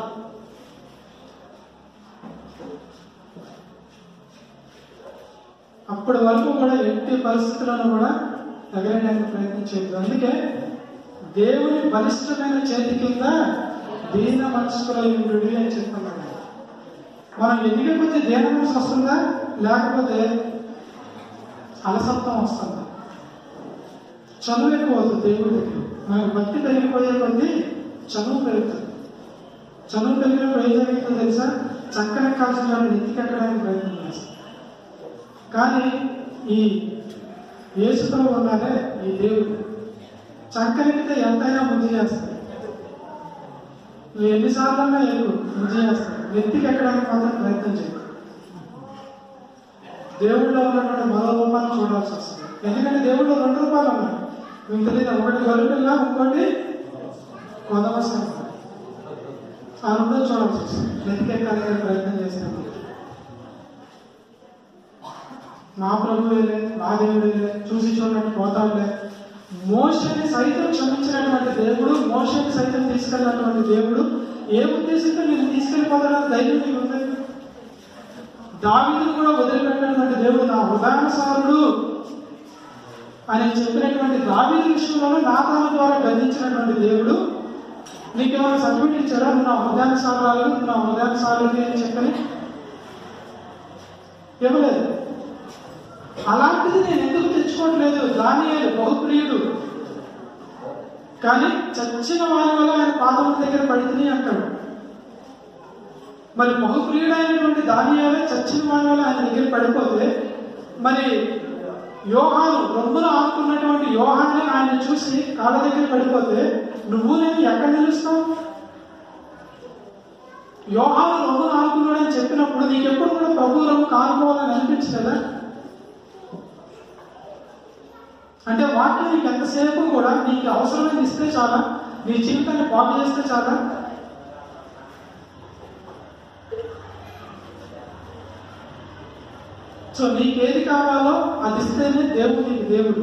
అప్పటి వరకు కూడా ఎట్టి పరిస్థితులను కూడా ఎగరడానికి ప్రయత్నించలేదు అందుకే దేవుని బలిష్టమైన చేతి కింద దీన మనస్కులయుడు అని చెప్తున్నాడు మనం ఎదిగిపోతే దీన మనసు వస్తుందా లేకపోతే అలసత్వం వస్తుందా చదువు ఎక్కువ అవుతుంది దేవుడి దగ్గర మనకు భక్తి పెరిగిపోయే కొద్దీ చదువు పెరుగుతుంది చదువు పెరిగినప్పుడు ఏం జరుగుతుందో తెలుసా చక్కని కాల్సిన వాళ్ళు నెత్తికెక్కడానికి ప్రయత్నం చేస్తారు కానీ ఈ యేసుతో ఉన్నారే ఈ దేవుడు చక్కనికితే ఎంతైనా బుద్ధి చేస్తాడు నువ్వు ఎన్నిసార్లన్నా ఎక్కువ బుద్ధి చేస్తాడు నెత్తికి ఎక్కడానికి మాత్రం ప్రయత్నం చేయదు దేవుడిలో ఉన్నటువంటి మరో రూపాన్ని చూడాల్సి వస్తుంది ఎందుకంటే దేవుడిలో రెండు రూపాయలు ఉన్నాయి మీకు తెలియదు ఒకటి గొర్రెపిల్ల ఇంకోటి కొదవసం ఆ రెండో చూడాల్సి వస్తుంది నెత్తికెక్కాలని ప్రయత్నం చేస్తాను మా ప్రభువేలే మా దేవుడేలే చూసి చూడండి పోతాడులే మోషని సైతం క్షమించినటువంటి దేవుడు మోషని సైతం తీసుకెళ్ళినటువంటి దేవుడు ఏ ఉద్దేశంతో నేను తీసుకెళ్ళిపోతాడని ధైర్యం నీకు ఉంది దావీదును కూడా వదిలిపెట్టినటువంటి దేవుడు నా హృదయానుసారుడు అని చెప్పినటువంటి దావీదు విషయంలో నాతాను ద్వారా గర్జించినటువంటి దేవుడు నీకేమైనా సర్టిఫికెట్ ఇచ్చారా నువ్వు నా హృదయానుసారాలు నువ్వు నా హృదయానుసారుడి అని చెప్పని ఇవ్వలేదు అలాంటిది నేను ఎందుకు తెచ్చుకోవట్లేదు దానియేలు బహుప్రియుడు కానీ చచ్చిన వారి వల్ల ఆయన పాదముల దగ్గర పడితే అంటాడు మరి బహుప్రియుడైనటువంటి దానియాలే చచ్చిన వారి వల్ల ఆయన దగ్గర పడిపోతే మరి యోహాను రొమ్మున ఆడుకున్నటువంటి యోహాన్ని ఆయన చూసి కాళ్ళ దగ్గర పడిపోతే నువ్వు నేను ఎక్కడ నిలుస్తావు యోహాను రొమ్మున ఆడుకున్నాడని చెప్పినప్పుడు నీకెప్పుడు కూడా ప్రభు రొమ్ము కానుకోవాలని అనిపించలేదా అంటే వాక్యం నీకు ఎంతసేపు కూడా నీకు అవసరమైంది ఇస్తే చాలా నీ జీవితాన్ని బాగు చేస్తే చాలా సో నీకు ఏది కావాలో అది ఇస్తేనే దేవుడు నీకు దేవుడు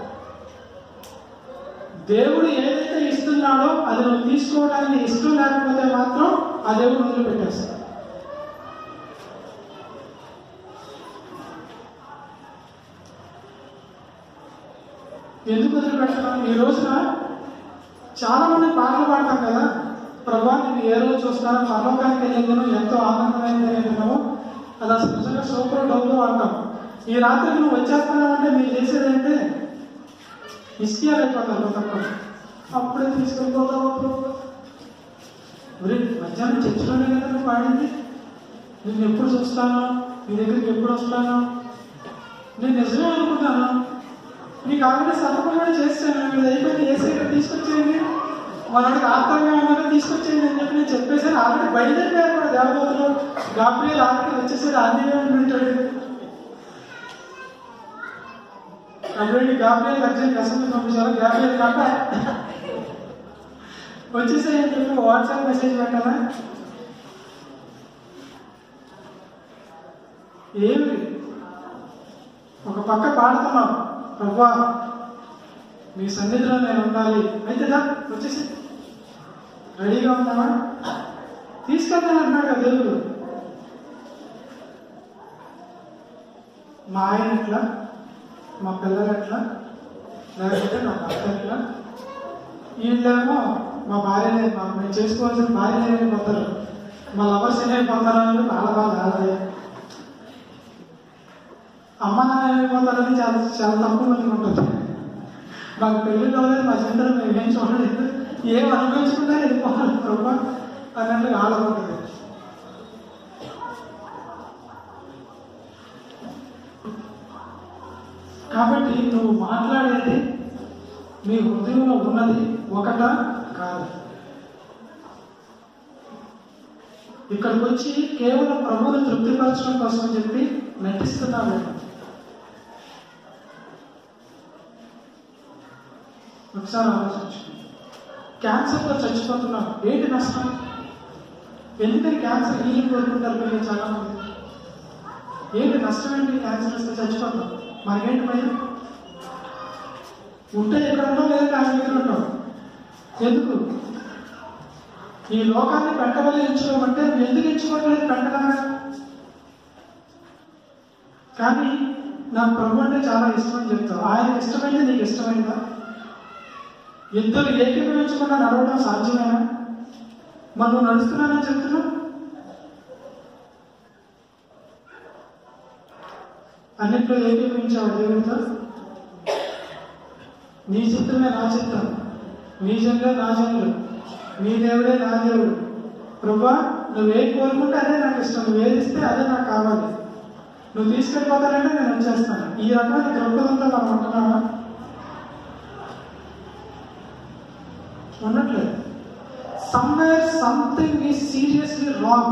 దేవుడు ఏదైతే ఇస్తున్నాడో అది నువ్వు తీసుకోవడానికి ఇష్టం లేకపోతే మాత్రం ఆ దేవుడు వదిలిపెట్టేస్తాడు ఎందుకు వదిలిపెట్టడం ఈ రోజున చాలా మంది పాటలు పాడతాం కదా ప్రభా నేను ఏ రోజు చూస్తానో పర్లోకానికి వెళ్ళేందును ఎంతో ఆనందమైంది విన్నాము అది అసలు నిజంగా సూపర్ డబ్బు అంటాం ఈ రాత్రికి నువ్వు వచ్చేస్తున్నావు అంటే మీరు చేసేది ఏంటి ఇస్కియాలు అయిపోతారు తక్కువ అప్పుడే తీసుకెళ్ళిపోతావు ప్రభు ఒరే మధ్యాహ్నం చర్చిలోనే కదా నువ్వు పాడింది నేను ఎప్పుడు చూస్తాను నీ దగ్గరికి ఎప్పుడు వస్తాను నేను నిజమే అనుకుంటాను మీకు ఆల్రెడీ సంతకం కూడా చేస్తాను మీరు అయిపోయింది ఏసీ ఇక్కడ తీసుకొచ్చేయండి మనోడికి ఆత్రంగా ఉన్నారో తీసుకొచ్చేయండి అని చెప్పి నేను చెప్పేసాను ఆల్రెడీ బయలుదేరిపోయారు కూడా దేవదూతలు గాబ్రియల్ ఆల్రెడీ వచ్చేసాడు ఆంజనేయ ఉంటాడు ఆల్రెడీ గాబ్రియల్ అర్జెంట్ కసం పంపించారు గాబ్రియల్ కాక వచ్చేసాయని చెప్పి వాట్సాప్ మెసేజ్ పెట్టాలా ఏమి ఒక పక్క పాడుతున్నాం ప్రభా మీ సన్నిధిలో నేను ఉండాలి అయితే దా వచ్చేసి రెడీగా ఉన్నావా తీసుకెళ్తాను అంటున్నాడు కదా దేవుడు మా ఆయన ఎట్లా మా పిల్లలు ఎట్లా లేకపోతే నా భర్త ఎట్లా వీళ్ళేమో మా భార్యనే మా మేము చేసుకోవాల్సిన భార్య ఏమైపోతారు మా లవర్స్ ఏమైపోతారు అని చాలా బాగా కాదు అమ్మ నాన్న ఏమైపోతారని చాలా చాలా తక్కువ మంది ఉంటుంది మాకు పెళ్లి కాలేదు మా చెందరం మేము ఏం చూడలేదు ఏం అనుభవించుకుంటే వెళ్ళిపోవాలి ప్రభా అన్నట్టు ఆడబోతుంది కాబట్టి నువ్వు మాట్లాడేది నీ హృదయంలో ఉన్నది ఒకట కాదు ఇక్కడికి వచ్చి కేవలం ప్రభువుని తృప్తిపరచడం కోసం అని చెప్పి నటిస్తున్నావు ఒకసారి ఆలోచించు క్యాన్సర్తో చచ్చిపోతున్నావు ఏంటి నష్టం ఎందుకని క్యాన్సర్ హీలింగ్ కోరుకుంటారు మీరు చాలా మంది ఏంటి నష్టం ఏంటి క్యాన్సర్ వస్తే చచ్చిపోతాం మనకేంటి భయం ఉంటే ఎక్కడ ఉన్నావు లేదా ఆయన దగ్గర ఉంటావు ఎందుకు ఈ లోకాన్ని పెట్టవలే ఎంచుకోమంటే నువ్వు ఎందుకు ఎంచుకోవట్లేదు పెట్టగా కానీ నాకు ప్రభు అంటే చాలా ఇష్టం అని చెప్తావు ఆయన ఇష్టమైతే నీకు ఇష్టమైందా ఇద్దరు ఏకీభవించకుండా నడవడం సాధ్యమేనా మరి నువ్వు నడుస్తున్నానని చెప్తున్నావు అన్నిట్లో ఏకీభవించావు దేవుడితో నీ చిత్రమే నా చిత్రం నీ జనులే నా జనులు నీ దేవుడే నా దేవుడు ప్రభా నువ్వేం కోరుకుంటే అదే నాకు ఇష్టం నువ్వు ఏది ఇస్తే అదే నాకు కావాలి నువ్వు తీసుకెళ్ళిపోతానంటే నేను వచ్చేస్తాను ఈ రకమైన దృక్పథంతో మనం ఉంటున్నామా ఉండట్లేదు somewhere something is seriously wrong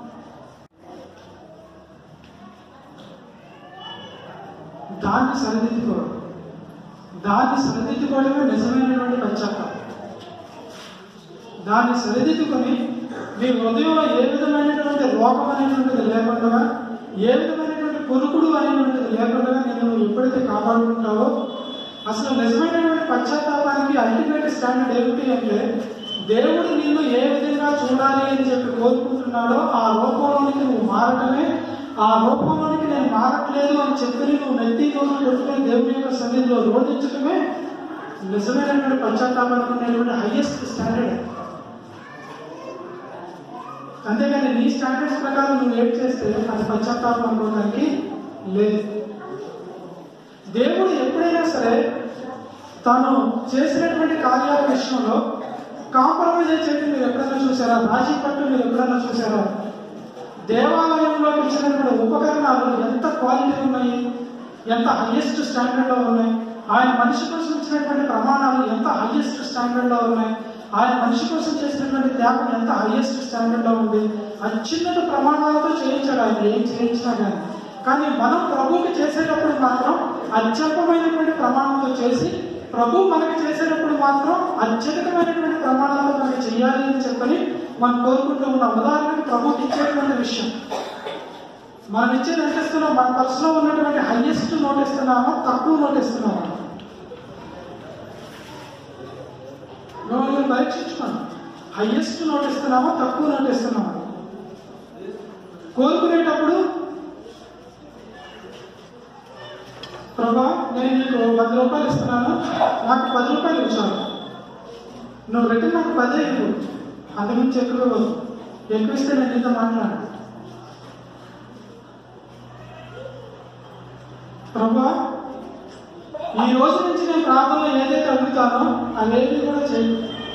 దాన్ని సరిదిద్దుకోవడం దాన్ని సరిదిద్దుకోవడమే నిజమైనటువంటి పశ్చాత్తాపం దాన్ని సరిదిద్దుకొని మీ హృదయంలో ఏ విధమైనటువంటి రోగం అనేటువంటిది లేకుండా ఏ విధమైనటువంటి కొనుకుడు అనేటువంటిది లేకుండా నేను ఎప్పుడైతే కాపాడుకుంటావో అసలు నిజమైనటువంటి పశ్చాత్తాపానికి అల్టిమేట్ స్టాండర్డ్ ఏమిటి అంటే దేవుడు నిన్ను ఏ విధంగా చూడాలి అని చెప్పి కోరుకుంటున్నాడో ఆ రూపంలోనికి నువ్వు మారటమే ఆ రూపంలోనికి నేను మారట్లేదు అని చెప్పి నువ్వు నెత్తి దూరం పెట్టుకుని దేవుని యొక్క సన్నిధిలో రోధించటమే నిజమైనటువంటి పశ్చాత్తాపానికి ఉండేటువంటి హైయెస్ట్ స్టాండర్డ్ అంతేగాని నీ స్టాండర్డ్స్ ప్రకారం నువ్వు ఏం చేస్తే అది పశ్చాత్తాపం అనుకోవడానికి లేదు దేవుడు ఎప్పుడైనా సరే తాను చేసినటువంటి కార్యాల విషయంలో కాంప్రమైజ్ చేయడం మీరు ఎప్పుడైనా చూసారా రాజీ పట్టు మీరు ఎప్పుడైనా చూసారా దేవాలయంలో ఇచ్చినటువంటి ఉపకరణాలు ఎంత క్వాలిటీ ఉన్నాయి ఎంత హైయెస్ట్ స్టాండర్డ్ లో ఉన్నాయి ఆయన మనిషి కోసం ఇచ్చినటువంటి ప్రమాణాలు ఎంత హైయెస్ట్ స్టాండర్డ్ లో ఉన్నాయి ఆయన మనిషి కోసం చేసినటువంటి త్యాగం ఎంత హైయెస్ట్ స్టాండర్డ్ లో ఉంది అత్యున్నత ప్రమాణాలతో చేయించాడు ఆయన ఏం చేయించినా కానీ కానీ మనం ప్రభువుకి చేసేటప్పుడు మాత్రం అత్యల్పమైనటువంటి ప్రమాణంతో చేసి ప్రభు మనకి చేసేటప్పుడు మాత్రం అత్యధికమైనటువంటి ప్రమాణాలతో మనకి చేయాలి అని చెప్పని మనం కోరుకుంటూ ఉన్న ఉదాహరణకి ప్రభుకి ఇచ్చేటువంటి విషయం మనం ఇచ్చేది ఎంత ఇస్తున్నాం మన పర్సులో ఉన్నటువంటి హైయెస్ట్ నోట్ ఇస్తున్నామా తక్కువ నోట్ ఇస్తున్నామా మిమ్మల్ని పరీక్షించుకోండి హైయెస్ట్ నోట్ ఇస్తున్నామా తక్కువ నోట్ ఇస్తున్నామా కోరుకునేటప్పుడు ప్రభా నేను నీకు పది రూపాయలు ఇస్తున్నాను నాకు పది రూపాయలు ఇచ్చాను నువ్వు రిటర్న్ నాకు పదే ఇవ్వు అంతకుమించి ఎక్కువ ఇవ్వదు ఎక్కువ ఇస్తే నేను నీతో మాట్లాడు ప్రభా ఈ రోజు నుంచి నేను ప్రార్థనలో ఏదైతే అడుగుతానో అవేవి కూడా చేయి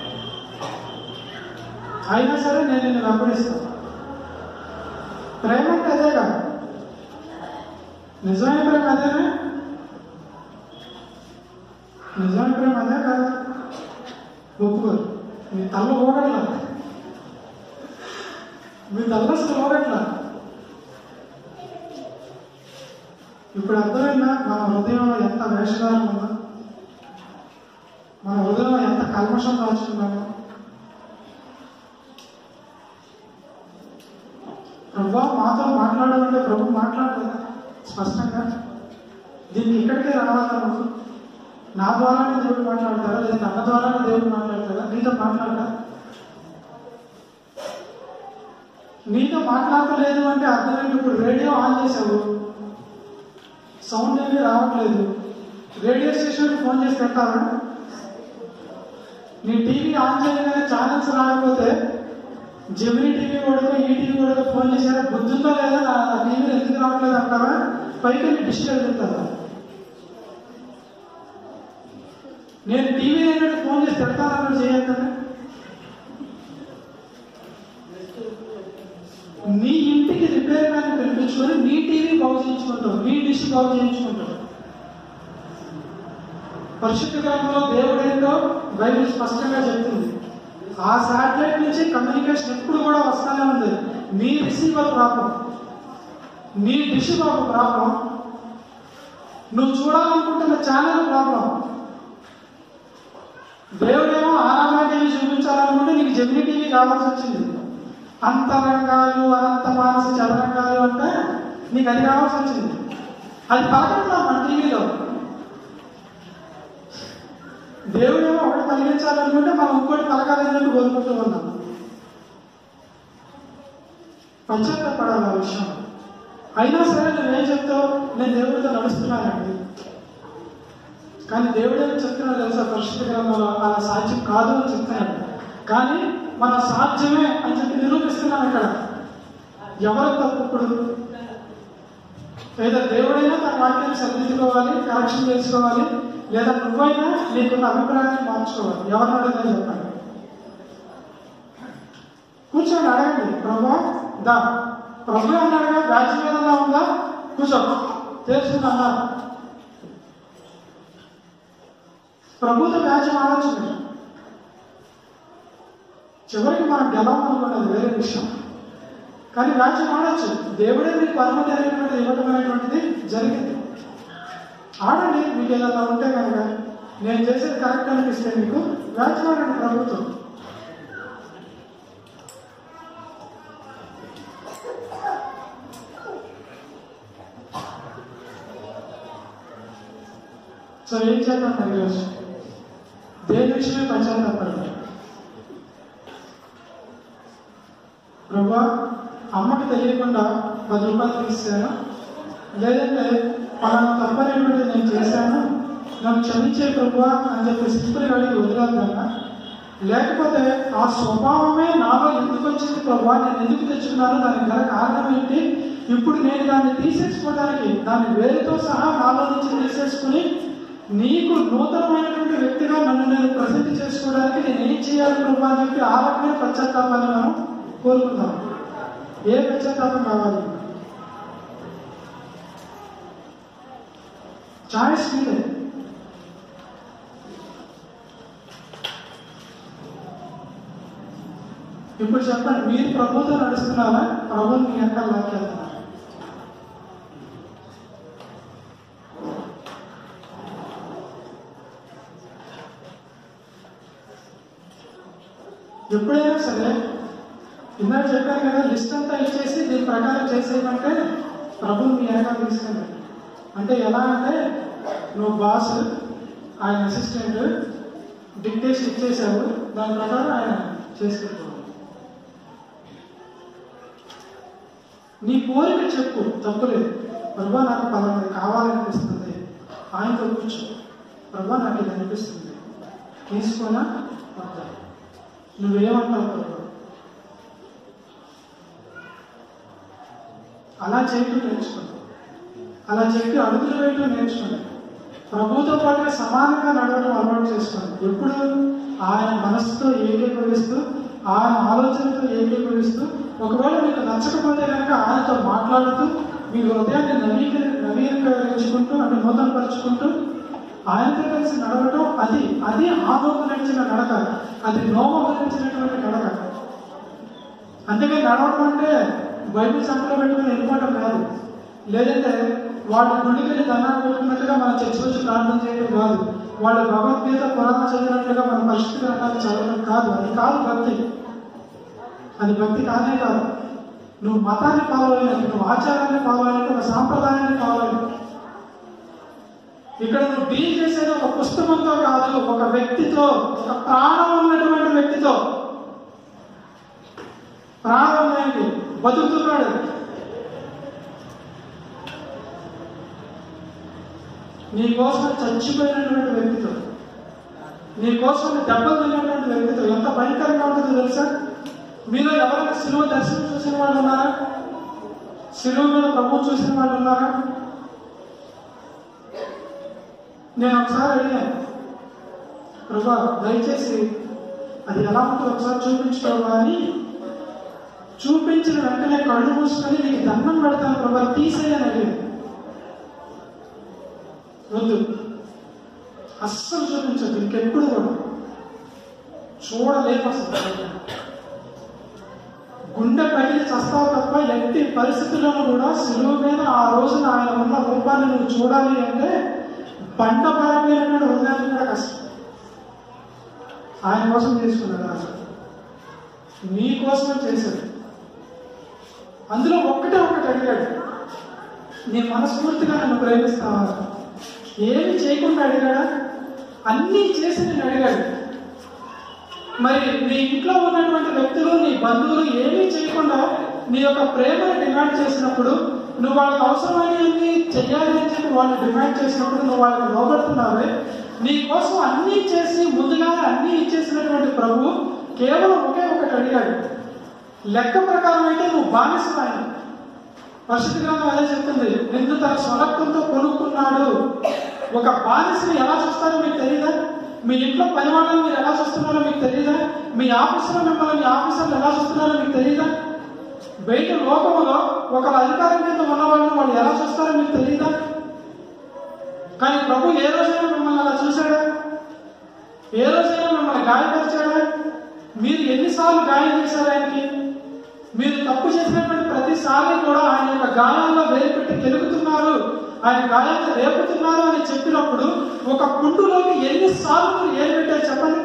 అయినా సరే నేను నిన్ను వెంబడిస్తాను ప్రేమ అంటే అదే కాదు నిజమైన ప్రేమ అదేనా నిజమైన ప్రేమ అదే కాదు ఒప్పుకోరు మీ తల్ల ఊగట్లా మీ తల్ల అసలు ఊగట్లా ఇప్పుడు అర్థమైందా మన హృదయంలో ఎంత వేషధారం ఉందో మన హృదయంలో ఎంత కల్మషం దాచుకున్నామో ప్రభా మాతో మాట్లాడాలంటే ప్రభు మాట్లాడలేదా స్పష్టంగా దీనికి ఇక్కడికే రావాలా నువ్వు నా ద్వారానే దేవుడు మాట్లాడతారా లేదా నన్న ద్వారానే దేవుడు మాట్లాడతారా నీతో మాట్లాడతా నీతో మాట్లాడలేదు అంటే అర్థం ఏంటి ఇప్పుడు రేడియో ఆన్ చేసావు సౌండ్ ఏమీ రావట్లేదు రేడియో స్టేషన్కి ఫోన్ చేసి పెట్టాలా నీ టీవీ ఆన్ చేయగానే ఛానల్స్ రాకపోతే జమినీ టీవీ కూడా ఈ టీవీ కూడా ఫోన్ చేశారా బుద్ధుందో లేదా నా నా టీవీలో ఎందుకు రావట్లేదు అంటారా పైకి వెళ్ళి డిష్ వెళ్తారా నేను టీవీ ఏంటంటే ఫోన్ చేసి పెడతానని చేయొద్దని నీ ఇంటికి రిపేర్ మ్యాన్ పిలిపించుకొని నీ టీవీ బాగు చేయించుకుంటావు నీ డిష్ బాగు చేయించుకుంటావు పరిశుద్ధ గ్రంథంలో దేవుడు ఏంటో బైబిల్ స్పష్టంగా చెప్తుంది ఆ శాటిలైట్ నుంచి కమ్యూనికేషన్ ఎప్పుడు కూడా వస్తానే ఉంది నీ రిసీవర్ ప్రాబ్లం నీ డిష్ బాబు ప్రాబ్లం నువ్వు చూడాలనుకుంటున్న ఛానల్ ప్రాబ్లం దేవుడేమో ఆరాధన టీవీ చూపించాలనుకుంటే నీకు జమిని టీవీ కావాల్సి వచ్చింది అంతరంగాలు అనంత మానస చదరంగాలు అంటే నీకు అది కావాల్సి వచ్చింది అది పలకట్లా మన టీవీలో దేవుడేమో ఒకటి కలిగించాలనుకుంటే మనం ఇంకోటి పలకాలని చెప్పి కోరుకుంటూ ఉన్నాం పశ్చాత్తపడాలి ఆ విషయం అయినా సరే నువ్వేం చెప్తావు నేను దేవుడితో నడుస్తున్నానండి కానీ దేవుడు ఏమి చెప్తున్నాడు తెలుసా పరిశుద్ధ గ్రంథంలో అలా సాధ్యం కాదు అని చెప్తున్నాడు కానీ మనం సాధ్యమే అని చెప్పి నిరూపిస్తున్నాం ఇక్కడ ఎవరు తప్పు ఇప్పుడు ఏదో దేవుడైనా తన వాక్యాన్ని సరిదిద్దుకోవాలి కరెక్షన్ చేసుకోవాలి లేదా నువ్వైనా నీకున్న అభిప్రాయాన్ని మార్చుకోవాలి ఎవరిని అడగదని చెప్పండి కూర్చొని అడగండి ప్రభా దా ప్రభు అన్నాడుగా రాజ్యం ఏదన్నా ఉందా కూర్చో తెలుసుకున్నా ప్రభుత్వ వ్యాజ్యం ఆలోచన చివరికి మనం గెలవాలనుకున్నది వేరే విషయం కానీ వ్యాజ్యం ఆడొచ్చు దేవుడే మీకు అనుమతి అనేటువంటిది ఇవ్వటం అనేటువంటిది జరిగింది ఆడండి మీకు ఏదైనా ఉంటే కనుక నేను చేసేది కరెక్ట్ అనిపిస్తే మీకు వ్యాజ్యం ఆడండి ప్రభుత్వం సో ఏం చేద్దాం మరి ఈరోజు దేని విషయమే పశ్చాత్తాపడండి ప్రభా అమ్మకి తెలియకుండా పది రూపాయలు తీసాను లేదంటే పలానా తప్పనేటువంటి నేను చేశాను నన్ను క్షమించే ప్రభా అని చెప్పి సింపుల్ అడిగి వదిలేద్దన్నా లేకపోతే ఆ స్వభావమే నాలో ఎందుకు వచ్చింది ప్రభా నేను ఎందుకు తెచ్చుకున్నాను దానికి గల కారణం ఏంటి ఇప్పుడు నేను దాన్ని తీసేసుకోవడానికి దాన్ని వేరుతో సహా నాలో నుంచి తీసేసుకుని నీకు నూతనమైనటువంటి వ్యక్తిగా నన్ను నేను ప్రసిద్ధి చేసుకోవడానికి నేను ఏం చేయాలి ప్రభా అని చెప్పి ఆ రకమైన పశ్చాత్తాపాన్ని మనం కోరుకుందాం ఏ పశ్చాత్తాపం కావాలి చాయిస్ మీదే ఇప్పుడు చెప్పండి మీరు ప్రభుత్వం నడుస్తున్నారా ప్రభుత్వం మీ ఎక్కడ లాక్కెళ్తున్నారా ఎప్పుడైనా సరే ఇందాక చెప్పాను కదా లిస్ట్ అంతా ఇచ్చేసి దీని ప్రకారం చేసేయమంటే ప్రభు మీ వెనకాల తీసుకెళ్ళి అంటే ఎలా అంటే నువ్వు బాస్ ఆయన అసిస్టెంట్ డిక్టేషన్ ఇచ్చేసావు దాని ప్రకారం ఆయన చేసుకుంటావు నీ కోరిక చెప్పు తప్పులేదు ప్రభా నాకు పలానది కావాలనిపిస్తుంది ఆయనతో కూర్చో ప్రభా నాకు ఇది అనిపిస్తుంది తీసుకోనా వద్దా నువ్వేమంటావు ప్రభు అలా చేయటం నేర్చుకోండి అలా చెప్పి అడుగులు వేయటం నేర్చుకోండి ప్రభుతో పాటుగా సమానంగా నడవడం అలవాటు చేసుకోండి ఎప్పుడు ఆయన మనసుతో ఏకీభవిస్తూ ఆయన ఆలోచనతో ఏకీభవిస్తూ ఒకవేళ మీకు నచ్చకపోతే కనుక ఆయనతో మాట్లాడుతూ మీ హృదయాన్ని నవీకరి నవీకరించుకుంటూ అంటే నూతనపరుచుకుంటూ ఆయనతో కలిసి నడవటం అది అది ఆలోకరించిన నడక అది నోమకరించినటువంటి నడక అందుకే నడవడం అంటే బైబిల్ సంఖ్యలో పెట్టుకుని వెళ్ళిపోవడం కాదు లేదంటే వాళ్ళ గుడికి వెళ్ళి దండాలు పెట్టుకున్నట్టుగా మనం చర్చి వచ్చి ప్రార్థన చేయడం కాదు వాళ్ళు భగవద్గీత పురాణం చదివినట్లుగా మన పరిస్థితి గ్రంథాలు చదవడం కాదు అది కాదు భక్తి అది భక్తి కానే కాదు నువ్వు మతాన్ని ఫాలో అయినట్టు నువ్వు ఆచారాన్ని ఫాలో అయినట్టు ఒక సాంప్రదాయాన్ని ఫాలో అయినట్టు ఇక్కడ నువ్వు డీల్ చేసేది ఒక పుస్తకంతో కాదు ఒక వ్యక్తితో ఒక ప్రాణం ఉన్నటువంటి వ్యక్తితో ప్రాణం ఉన్నది బతుకుతున్నాడు నీ కోసం చచ్చిపోయినటువంటి వ్యక్తితో నీ కోసం దెబ్బలు తిన్నటువంటి వ్యక్తితో ఎంత భయంకరంగా ఉంటుందో తెలుసా మీలో ఎవరైనా సిలువ దర్శనం చూసిన వాళ్ళు ఉన్నారా సిలువ మీద ప్రభు చూసిన వాళ్ళు ఉన్నారా నేను ఒకసారి అడిగాను ప్రభా దయచేసి అది ఎలా ఉంటుందో ఒకసారి చూపించుకోవా అని చూపించిన వెంటనే కళ్ళు మూసుకొని నీకు దండం పెడతాను ప్రభా తీసేయని అడిగాను వద్దు అస్సలు చూపించద్దు ఇంకెప్పుడు కూడా చూడలేము అసలు గుండె పగిలి చస్తావు తప్ప ఎట్టి పరిస్థితుల్లోనూ కూడా సులువు మీద ఆ రోజున ఆయన ఉన్న రూపాన్ని నువ్వు చూడాలి అంటే బండ పరమైన ఉండాలి కూడా కష్టం ఆయన కోసం తీసుకున్నాడు అసలు నీ కోసమే చేశాడు అందులో ఒక్కటే ఒకటి అడిగాడు నీ మనస్ఫూర్తిగా నన్ను ప్రేమిస్తావా ఏమి చేయకుండా అడిగాడా అన్నీ చేసి నేను అడిగాడు మరి నీ ఇంట్లో ఉన్నటువంటి వ్యక్తులు నీ బంధువులు ఏమీ చేయకుండా నీ యొక్క ప్రేమను డిమాండ్ చేసినప్పుడు నువ్వు వాళ్ళకి అవసరమైనవి చెయ్యాలి అని చెప్పి వాళ్ళు డిమాండ్ చేసినప్పుడు నువ్వు వాళ్ళకి లోబడుతున్నావే నీ కోసం అన్నీ చేసి ముందుగా అన్నీ ఇచ్చేసినటువంటి ప్రభు కేవలం ఒకే ఒకటి అడిగాడు లెక్క ప్రకారం అయితే నువ్వు బానిస ఆయన పరిస్థితి గ్రంథం అదే చెప్తుంది నిన్ను తన స్వరక్తంతో కొనుక్కున్నాడు ఒక బానిసని ఎలా చూస్తారో మీకు తెలియదా మీ ఇంట్లో పని వాళ్ళని మీరు ఎలా చూస్తున్నారో మీకు తెలియదా మీ ఆఫీసులో మిమ్మల్ని మీ ఆఫీసర్లు ఎలా చూస్తున్నారో మీకు తెలియదా బయట లోకంలో ఒకళ్ళ అధికారం కింద ఉన్న వాళ్ళని వాళ్ళు ఎలా చూస్తారో మీకు తెలియదా కానీ ప్రభు ఏ రోజైనా మిమ్మల్ని అలా చూశాడా ఏ రోజైనా మిమ్మల్ని గాయపరిచాడా మీరు ఎన్నిసార్లు గాయం చేశారు ఆయనకి మీరు తప్పు చేసినటువంటి ప్రతిసారి కూడా ఆయన యొక్క గాయాల్లో వేలు పెట్టి కెలుగుతున్నారు ఆయన గాయాన్ని రేపుతున్నారు అని చెప్పినప్పుడు ఒక పుండులోకి ఎన్నిసార్లు మీరు ఏం పెట్టారు చెప్పండి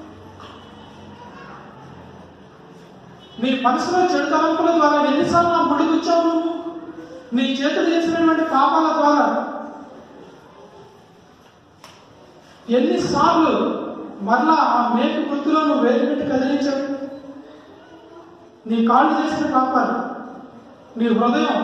నీ మనసులో చెడు తలంపుల ద్వారా ఎన్నిసార్లు నా ముడి గుచ్చావు నువ్వు నీ చేతులు చేసినటువంటి పాపాల ద్వారా ఎన్నిసార్లు మరలా ఆ మేకు గుర్తులో నువ్వు వేలు పెట్టి కదిలించావు నీ కాళ్ళు చేసిన పాపాలు నీ హృదయం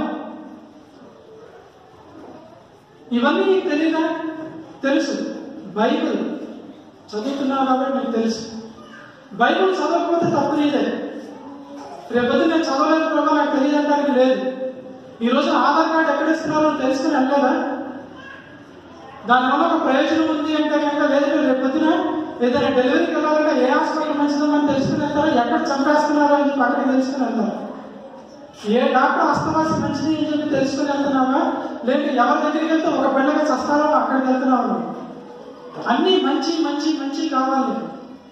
ఇవన్నీ నీకు తెలీదా తెలుసు బైబిల్ చదువుతున్నావు కాబట్టి నీకు తెలుసు బైబిల్ చదవకపోతే తప్పు నీదే రేపొద్దు నేను చదవలేదు ప్రభావ నాకు తెలియదంటానికి లేదు ఈరోజు ఆధార్ కార్డు ఎక్కడ ఇస్తున్నారో తెలుసుకుని వెళ్ళలేదా దానివల్ల ఒక ప్రయోజనం ఉంది అంటే కనుక లేదు మీరు రేపు పొద్దున ఏదైనా డెలివరీకి వెళ్ళాలంటే ఏ హాస్పిటల్ మంచిదని తెలుసుకుని వెళ్తారో ఎక్కడ చంపేస్తున్నారో అని చెప్పి అక్కడికి తెలుసుకుని వెళ్తారు ఏ డాక్టర్ అస్తవాసి మంచిది అని చెప్పి తెలుసుకుని వెళ్తున్నావా లేక ఎవరి దగ్గరికి వెళ్తే ఒక పిల్లగా చస్తారో అక్కడికి వెళ్తున్నావు నువ్వు. అన్నీ మంచి మంచి మంచి కావాలి నీకు.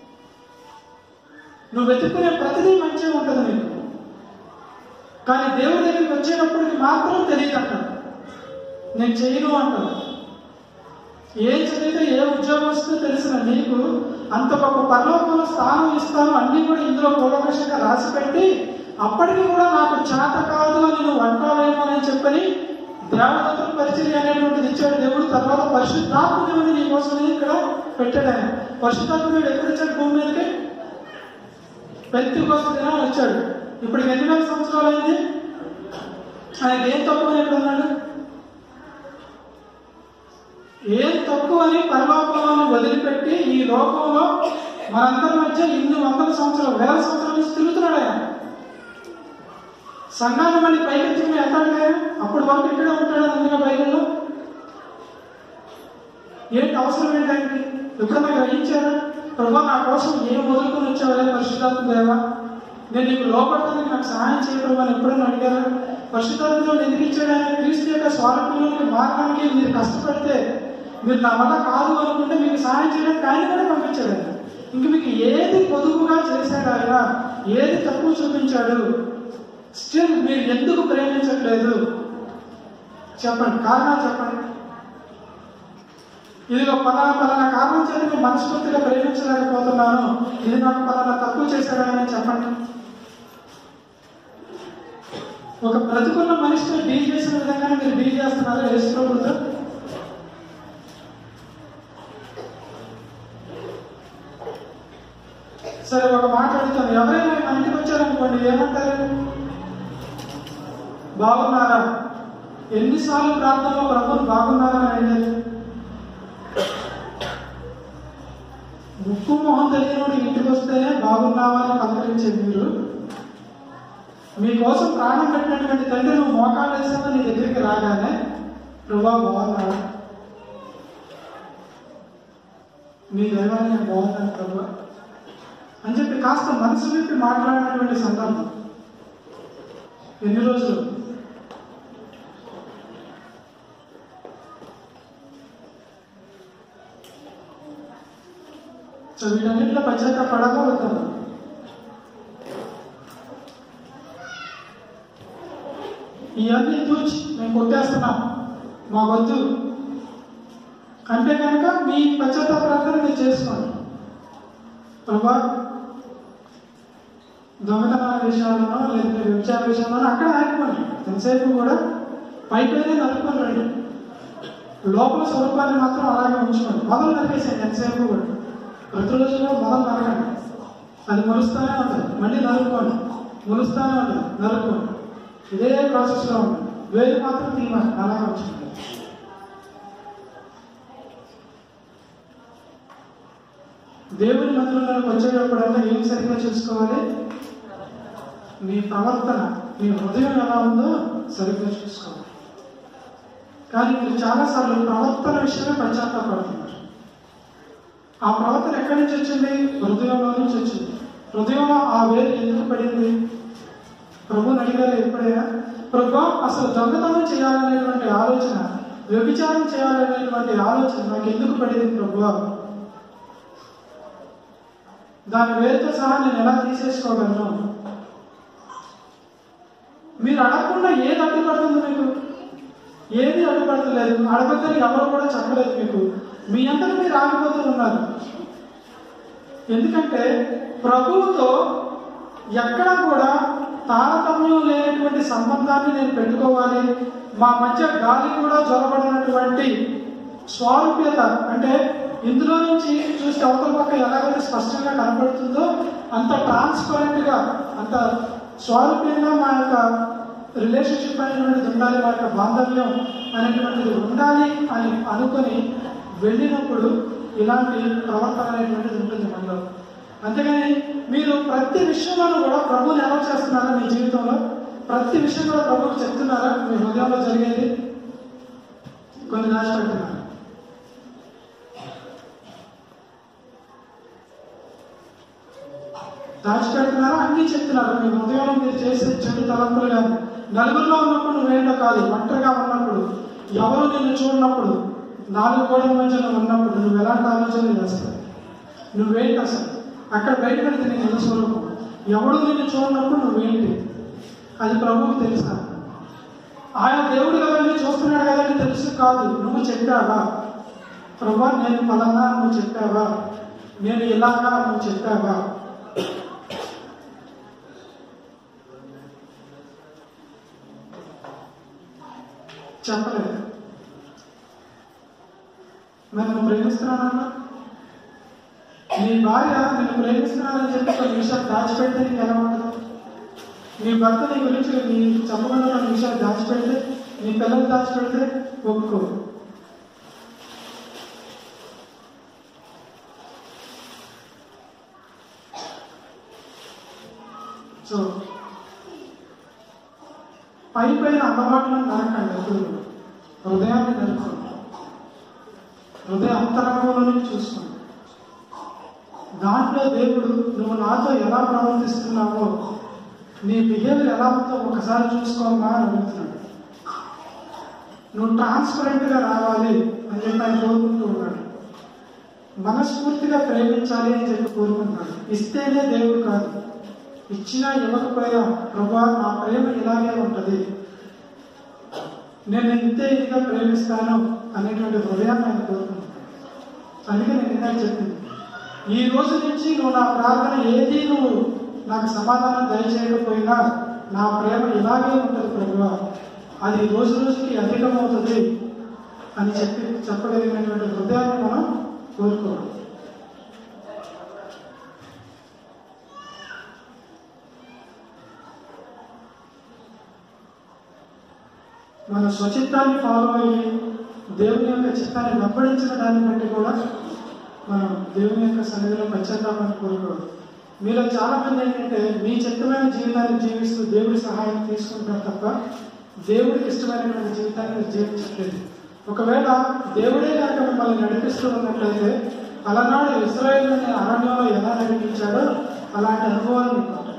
నువ్వు వెతుక్కునే ప్రతిదీ మంచిగా ఉంటుంది నీకు కానీ దేవుడి దగ్గరికి వచ్చేటప్పటికి మాత్రం తెలియదు అంటాడు నేను చేయను అంటాను ఏం చదివితే ఏ ఉద్యోగం వస్తుందో తెలిసిన నీకు అంత గొప్ప పరలోకంలో స్థానం ఇస్తాను అన్ని కూడా ఇందులో పూర్వపక్షంగా రాసి పెట్టి అప్పటికి కూడా నాకు చేత కాదు అని నువ్వు అంటావేమో అని చెప్పని దేవదత్తుల పరిచర్య అనేటువంటిది ఇచ్చాడు దేవుడు తర్వాత పరిశుద్ధాత్మ దేవుడు నీ కోసం ఇక్కడ పెట్టాడు ఆయన పరిశుద్ధాత్మ దేవుడు ఎప్పుడు వచ్చాడు భూమి మీదకి పెత్తి కోసం దినాలు వచ్చాడు ఇప్పుడు ఎన్ని వేల సంవత్సరాలు అయింది ఆయన ఏం తక్కువ ఎక్కడ ఉన్నాడు ఏం తక్కువ అని పరలోకంలో వదిలిపెట్టి ఈ లోకంలో మనందరి మధ్య ఇన్ని వందల సంవత్సరాలు వేల సంవత్సరాల నుంచి తిరుగుతున్నాడు ఆయన సంఘాన్ని మళ్ళీ పైకెత్తుకుని వెళ్తాడు ఆయన అప్పటి వరకు ఇక్కడే ఉంటాడు అందుకే బైబిల్లో ఏంటి అవసరం ఏంటి ఆయనకి ఎప్పుడన్నా గ్రహించారా ప్రభా నా కోసం ఏం వదులుకొని వచ్చావలే పరిశుద్ధాత్మ దేవా నేను నీకు లోపడతానికి నాకు సహాయం చేయ ప్రభా అని ఎప్పుడైనా అడిగారా పరిశుద్ధాత్మ దేవుడు ఎందుకు ఇచ్చాడు ఆయన క్రీస్తు యొక్క స్వాతంత్రంలోకి మార్గానికి మీరు కష్టపడితే మీరు నా వల్ల కాదు అనుకుంటే మీకు సహాయం చేయడానికి ఆయన కూడా పంపించాడు ఆయన ఇంక మీకు ఏది పొదుపుగా చేశాడు ఆయన ఏది తక్కువ చూపించాడు స్టిల్ మీరు ఎందుకు ప్రేమించట్లేదు చెప్పండి కారణాలు చెప్పండి ఇదిగో పలానా పలానా కారణం చేత నేను మనస్ఫూర్తిగా ప్రేమించలేకపోతున్నాను ఇది నాకు పలానా తక్కువ చేశాడని చెప్పండి ఒక ప్రతికూల మనిషితో డీల్ చేసిన విధంగానే మీరు డీల్ చేస్తున్నారా యేసుప్రభుతో సరే ఒక మాట అడుగుతాను ఎవరైనా మన ఇంటికి వచ్చారనుకోండి ఏమంటారు బాగున్నారా ఎన్నిసార్లు ప్రార్థనలో ప్రభుని బాగున్నారా అని అడిగారు ముక్కు మొహం తెలియనోడు ఇంటికి వస్తేనే బాగున్నావా అని పలకరించే మీరు మీకోసం ప్రాణం పెట్టినటువంటి తండ్రి నువ్వు మోకాలు వేసావా నీ దగ్గరికి రాగానే ప్రభా బాగున్నాడు నీ దైవాన్ని నేను బాగున్నాను ప్రభా అని చెప్పి కాస్త మనసు విప్పి మాట్లాడినటువంటి సందర్భం ఎన్ని రోజులు సో వీటన్నింటిలో పశ్చాత్తాపడగా వద్దాము ఇవన్నీ తూచి మేము కొట్టేస్తున్నాం మా వద్దు అంటే కనుక మీ పశ్చాత్తాప ప్రార్థన మీరు చేసుకోండి ప్రభా దొంగతనాల విషయాల్లోనో లేదంటే వ్యభిచార విషయంలోనో అక్కడ ఆగిపోండి ఎంతసేపు కూడా పైపైనే నలుపుకొని రండి లోపల స్వరూపాన్ని మాత్రం అలాగే ఉంచుకోండి మొదలు నరికేసేయండి ఎంతసేపు కూడా ప్రతిరోజు కూడా మొదలు నరకండి అది మొలుస్తానే ఉంటుంది మళ్ళీ నలుపుకోండి మొలుస్తానే ఉంటుంది నలుపుకోండి ఇదే ప్రాసెస్లో ఉంటుంది వేలు మాత్రం తీయాలి అలాగే ఉంచుకోండి దేవుని మందిరంలోకి వచ్చేటప్పుడల్లా ఏం సరిగ్గా చూసుకోవాలి మీ ప్రవర్తన మీ హృదయం ఎలా ఉందో సరిగ్గా చూసుకోవాలి కానీ మీరు చాలాసార్లు ప్రవర్తన విషయమే పశ్చాత్తాపడుతున్నారు ఆ ప్రవర్తన ఎక్కడి నుంచి వచ్చింది హృదయంలో నుంచి వచ్చింది హృదయంలో ఆ వేరు ఎందుకు పడింది ప్రభుని అడిగారు ఎప్పుడైనా ప్రభు అసలు దొంగతనం చేయాలనేటువంటి ఆలోచన వ్యభిచారం చేయాలనేటువంటి ఆలోచన నాకు ఎందుకు పడింది ప్రభు దాని వేరుతో సహా నేను ఎలా తీసేసుకోగలను మీరు అడగకుండా ఏది అడ్డుపడుతుంది మీకు ఏది అడ్డుపడతలేదు అడగద్దని ఎవరు కూడా చెప్పలేదు మీకు మీ అందరూ మీరు ఆగిపోతూ ఉన్నారు ఎందుకంటే ప్రభువుతో ఎక్కడా కూడా తారతమ్యం లేనటువంటి సంబంధాన్ని నేను పెట్టుకోవాలి మా మధ్య గాలి కూడా జ్వరబడినటువంటి స్వారూప్యత అంటే ఇందులో నుంచి చూస్తే అవతల పక్క ఎలాగైతే స్పష్టంగా కనపడుతుందో అంత ట్రాన్స్పరెంట్ గా అంత స్వారూప్యంగా మా యొక్క రిలేషన్షిప్ అనేటువంటిది ఉండాలి మా యొక్క బాంధవ్యం అనేటువంటిది ఉండాలి అని అనుకొని వెళ్ళినప్పుడు ఇలాంటి ప్రవర్తన అనేటువంటిది ఉంటుంది మనలో అంతేగాని మీరు ప్రతి విషయంలో కూడా ప్రభుని ఎలా చేస్తున్నారా మీ జీవితంలో ప్రతి విషయం కూడా ప్రభుకి చెప్తున్నారా మీ హృదయంలో జరిగేది కొన్ని దాచిపెడుతున్నారు దాచిపెడుతున్నారా అన్ని చెప్తున్నారు మీ హృదయంలో మీరు చేసే చెడు తలంపులు కానీ నలుగురిలో ఉన్నప్పుడు నువ్వేంటో కాదు ఒంటరిగా ఉన్నప్పుడు ఎవరు నిన్ను చూడనప్పుడు నాలుగు గోడల మధ్యలో ఉన్నప్పుడు నువ్వు ఎలాంటి ఆలోచనలు చేస్తావు నువ్వేంటి అసలు అక్కడ బయట పెడితే నీ నిజ స్వరూపం ఎవడు నిన్ను చూడనప్పుడు నువ్వేంటి అది ప్రభువుకి తెలుసా ఆయన దేవుడు కదండి చూస్తున్నాడు కదండి తెలుసు కాదు నువ్వు చెప్పావా ప్రభా నేను ఫలానా నువ్వు చెప్పావా నేను ఇలాగా నువ్వు చెప్పావా చెప్పలేదు మరి నువ్వు ప్రేమిస్తున్నానన్నా నీ భార్య నిన్ను ప్రేమిస్తున్నానని చెప్పి కొన్ని విషయాలు దాచిపెడితే నీకు ఎలా ఉండదు నీ భర్త నీ గురించి నీ చెప్పకుండా కొన్ని విషయాలు దాచిపెడితే నీ పిల్లలు దాచిపెడితే ఒప్పుకో సో పై పైన అలవాట్లను నరకండి ఎప్పుడు హృదయాన్ని నరుకోండి హృదయ అంతరంగంలో నుంచి చూసుకోండి దాంట్లో దేవుడు నువ్వు నాతో ఎలా ప్రవర్తిస్తున్నావో నీ బిహేవియర్ ఎలా ఉందో ఒకసారి చూసుకోమా అని అడుగుతున్నాడు నువ్వు ట్రాన్స్పరెంట్ గా రావాలి అని చెప్పి ఆయన కోరుకుంటూ ఉన్నాడు మనస్ఫూర్తిగా ప్రేమించాలి అని చెప్పి కోరుకుంటున్నాడు ఇస్తేనే దేవుడు కాదు ఇచ్చినా ఇవ్వకపోయినా ప్రభా నా ప్రేమ ఇలాగే ఉంటది నేను ఇంతే ఇదిగా ప్రేమిస్తాను అనేటువంటి హృదయాన్ని ఆయన కోరుకుంటున్నాడు అందుకే నేను ఇందాక చెప్పింది ఈ రోజు నుంచి నువ్వు నా ప్రార్థన ఏది నువ్వు నాకు సమాధానం దయచేయకపోయినా నా ప్రేమ ఇలాగే ఉంటుంది ప్రభు అది రోజు రోజుకి అధికమవుతుంది అని చెప్పి చెప్పగలిగినటువంటి హృదయాన్ని మనం కోరుకోవాలి మన స్వచిత్తాన్ని ఫాలో అయ్యి దేవుని యొక్క చిత్తాన్ని వెంబడించిన దాన్ని బట్టి కూడా మనం దేవుని యొక్క సన్నిధిలో పశ్చాత్తాపాన్ని కోరుకోవాలి మీలో చాలా మంది ఏంటంటే మీ చిత్తమైన జీవితాన్ని జీవిస్తూ దేవుడి సహాయం తీసుకుంటారు తప్ప దేవుడికి ఇష్టమైనటువంటి జీవితాన్ని మీరు జీవించట్లేదు ఒకవేళ దేవుడే కనుక మిమ్మల్ని నడిపిస్తూ ఉన్నట్లయితే అలనాడు ఇస్రాయేల్ని అరణ్యంలో ఎలా నడిపించాడో అలాంటి అనుభవాలు మీకు ఉంటాయి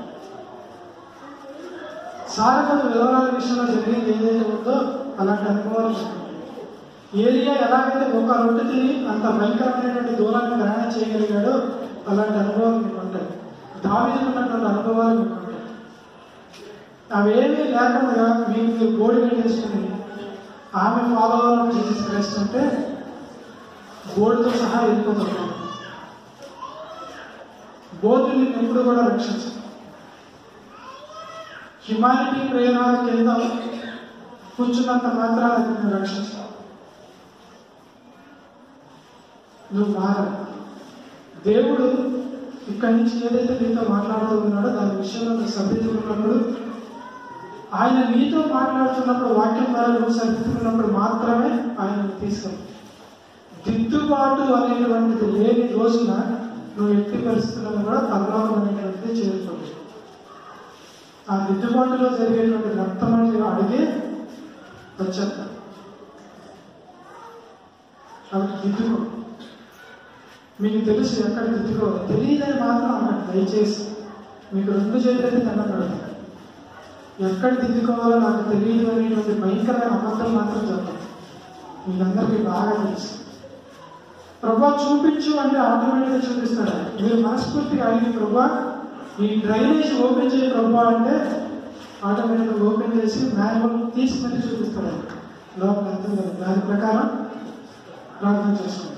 సారగత వివరాల విషయంలో జరిగింది ఏదైతే ఉందో అలాంటి అనుభవాలు మీకు ఉంటాయి. ఏలియా ఎలాగైతే ఒక రొట్టె తిని అంత భయంకరమైనటువంటి దూరాన్ని ప్రయాణం చేయగలిగాడో అలాంటి అనుభవాలు మీకు ఉంటాయి దావీదుకు ఉన్నటువంటి అనుభవాలు మీకు ఉంటాయి అవేమీ లేకుండా మీకు మీరు బోర్డు పెట్టేసుకుని ఆమె ఫాలో అవ్వాలని జీసస్ క్రైస్ట్ అంటే బోర్డుతో సహా వెళ్ళిపోతున్నాం బోర్డుని ఎప్పుడు కూడా రక్షించు హ్యుమానిటీ ప్రేరణ కింద కూర్చున్నంత మాత్రాన నిన్ను రక్షించు నువ్వు మారాలి దేవుడు ఇక్కడి నుంచి ఏదైతే నీతో మాట్లాడుతూ ఉన్నాడో దాని విషయంలో నువ్వు సభ్యుతున్నప్పుడు ఆయన నీతో మాట్లాడుతున్నప్పుడు వాక్యం ద్వారా నువ్వు సరిదిద్దుకున్నప్పుడు మాత్రమే ఆయన తీసుకెళ్ళి దిద్దుబాటు అనేటువంటిది లేని రోజున నువ్వు ఎట్టి పరిస్థితుల్లో కూడా పరలోకం అనేటువంటిది చేరుకోవచ్చు ఆ దిద్దుబాటులో జరిగేటువంటి రక్తం అనేది అడిగే వచ్చేస్తా కాబట్టి దిద్దుకో మీకు తెలుసు ఎక్కడ దిద్దుకోవాలి తెలియదని మాత్రం అన్నట్టు దయచేసి మీకు రెండు చేతులైతే దండం పెడతాను ఎక్కడ దిద్దుకోవాలో నాకు తెలియదు అనేటువంటి భయంకరమైన అబద్ధం మాత్రం చెప్పండి మీకందరికీ బాగా తెలుసు ప్రభా చూపించు అంటే ఆటోమేటిక్గా చూపిస్తాడు మీరు మనస్ఫూర్తిగా అడిగి ప్రభా ఈ డ్రైనేజ్ ఓపెన్ చేయ ప్రభా అంటే ఆటోమేటిక్గా ఓపెన్ చేసి మాన్యువల్ తీసి మళ్ళీ చూపిస్తాడు లోపల ఎంత ఉందో. దాని ప్రకారం ప్రార్థన చేసుకోండి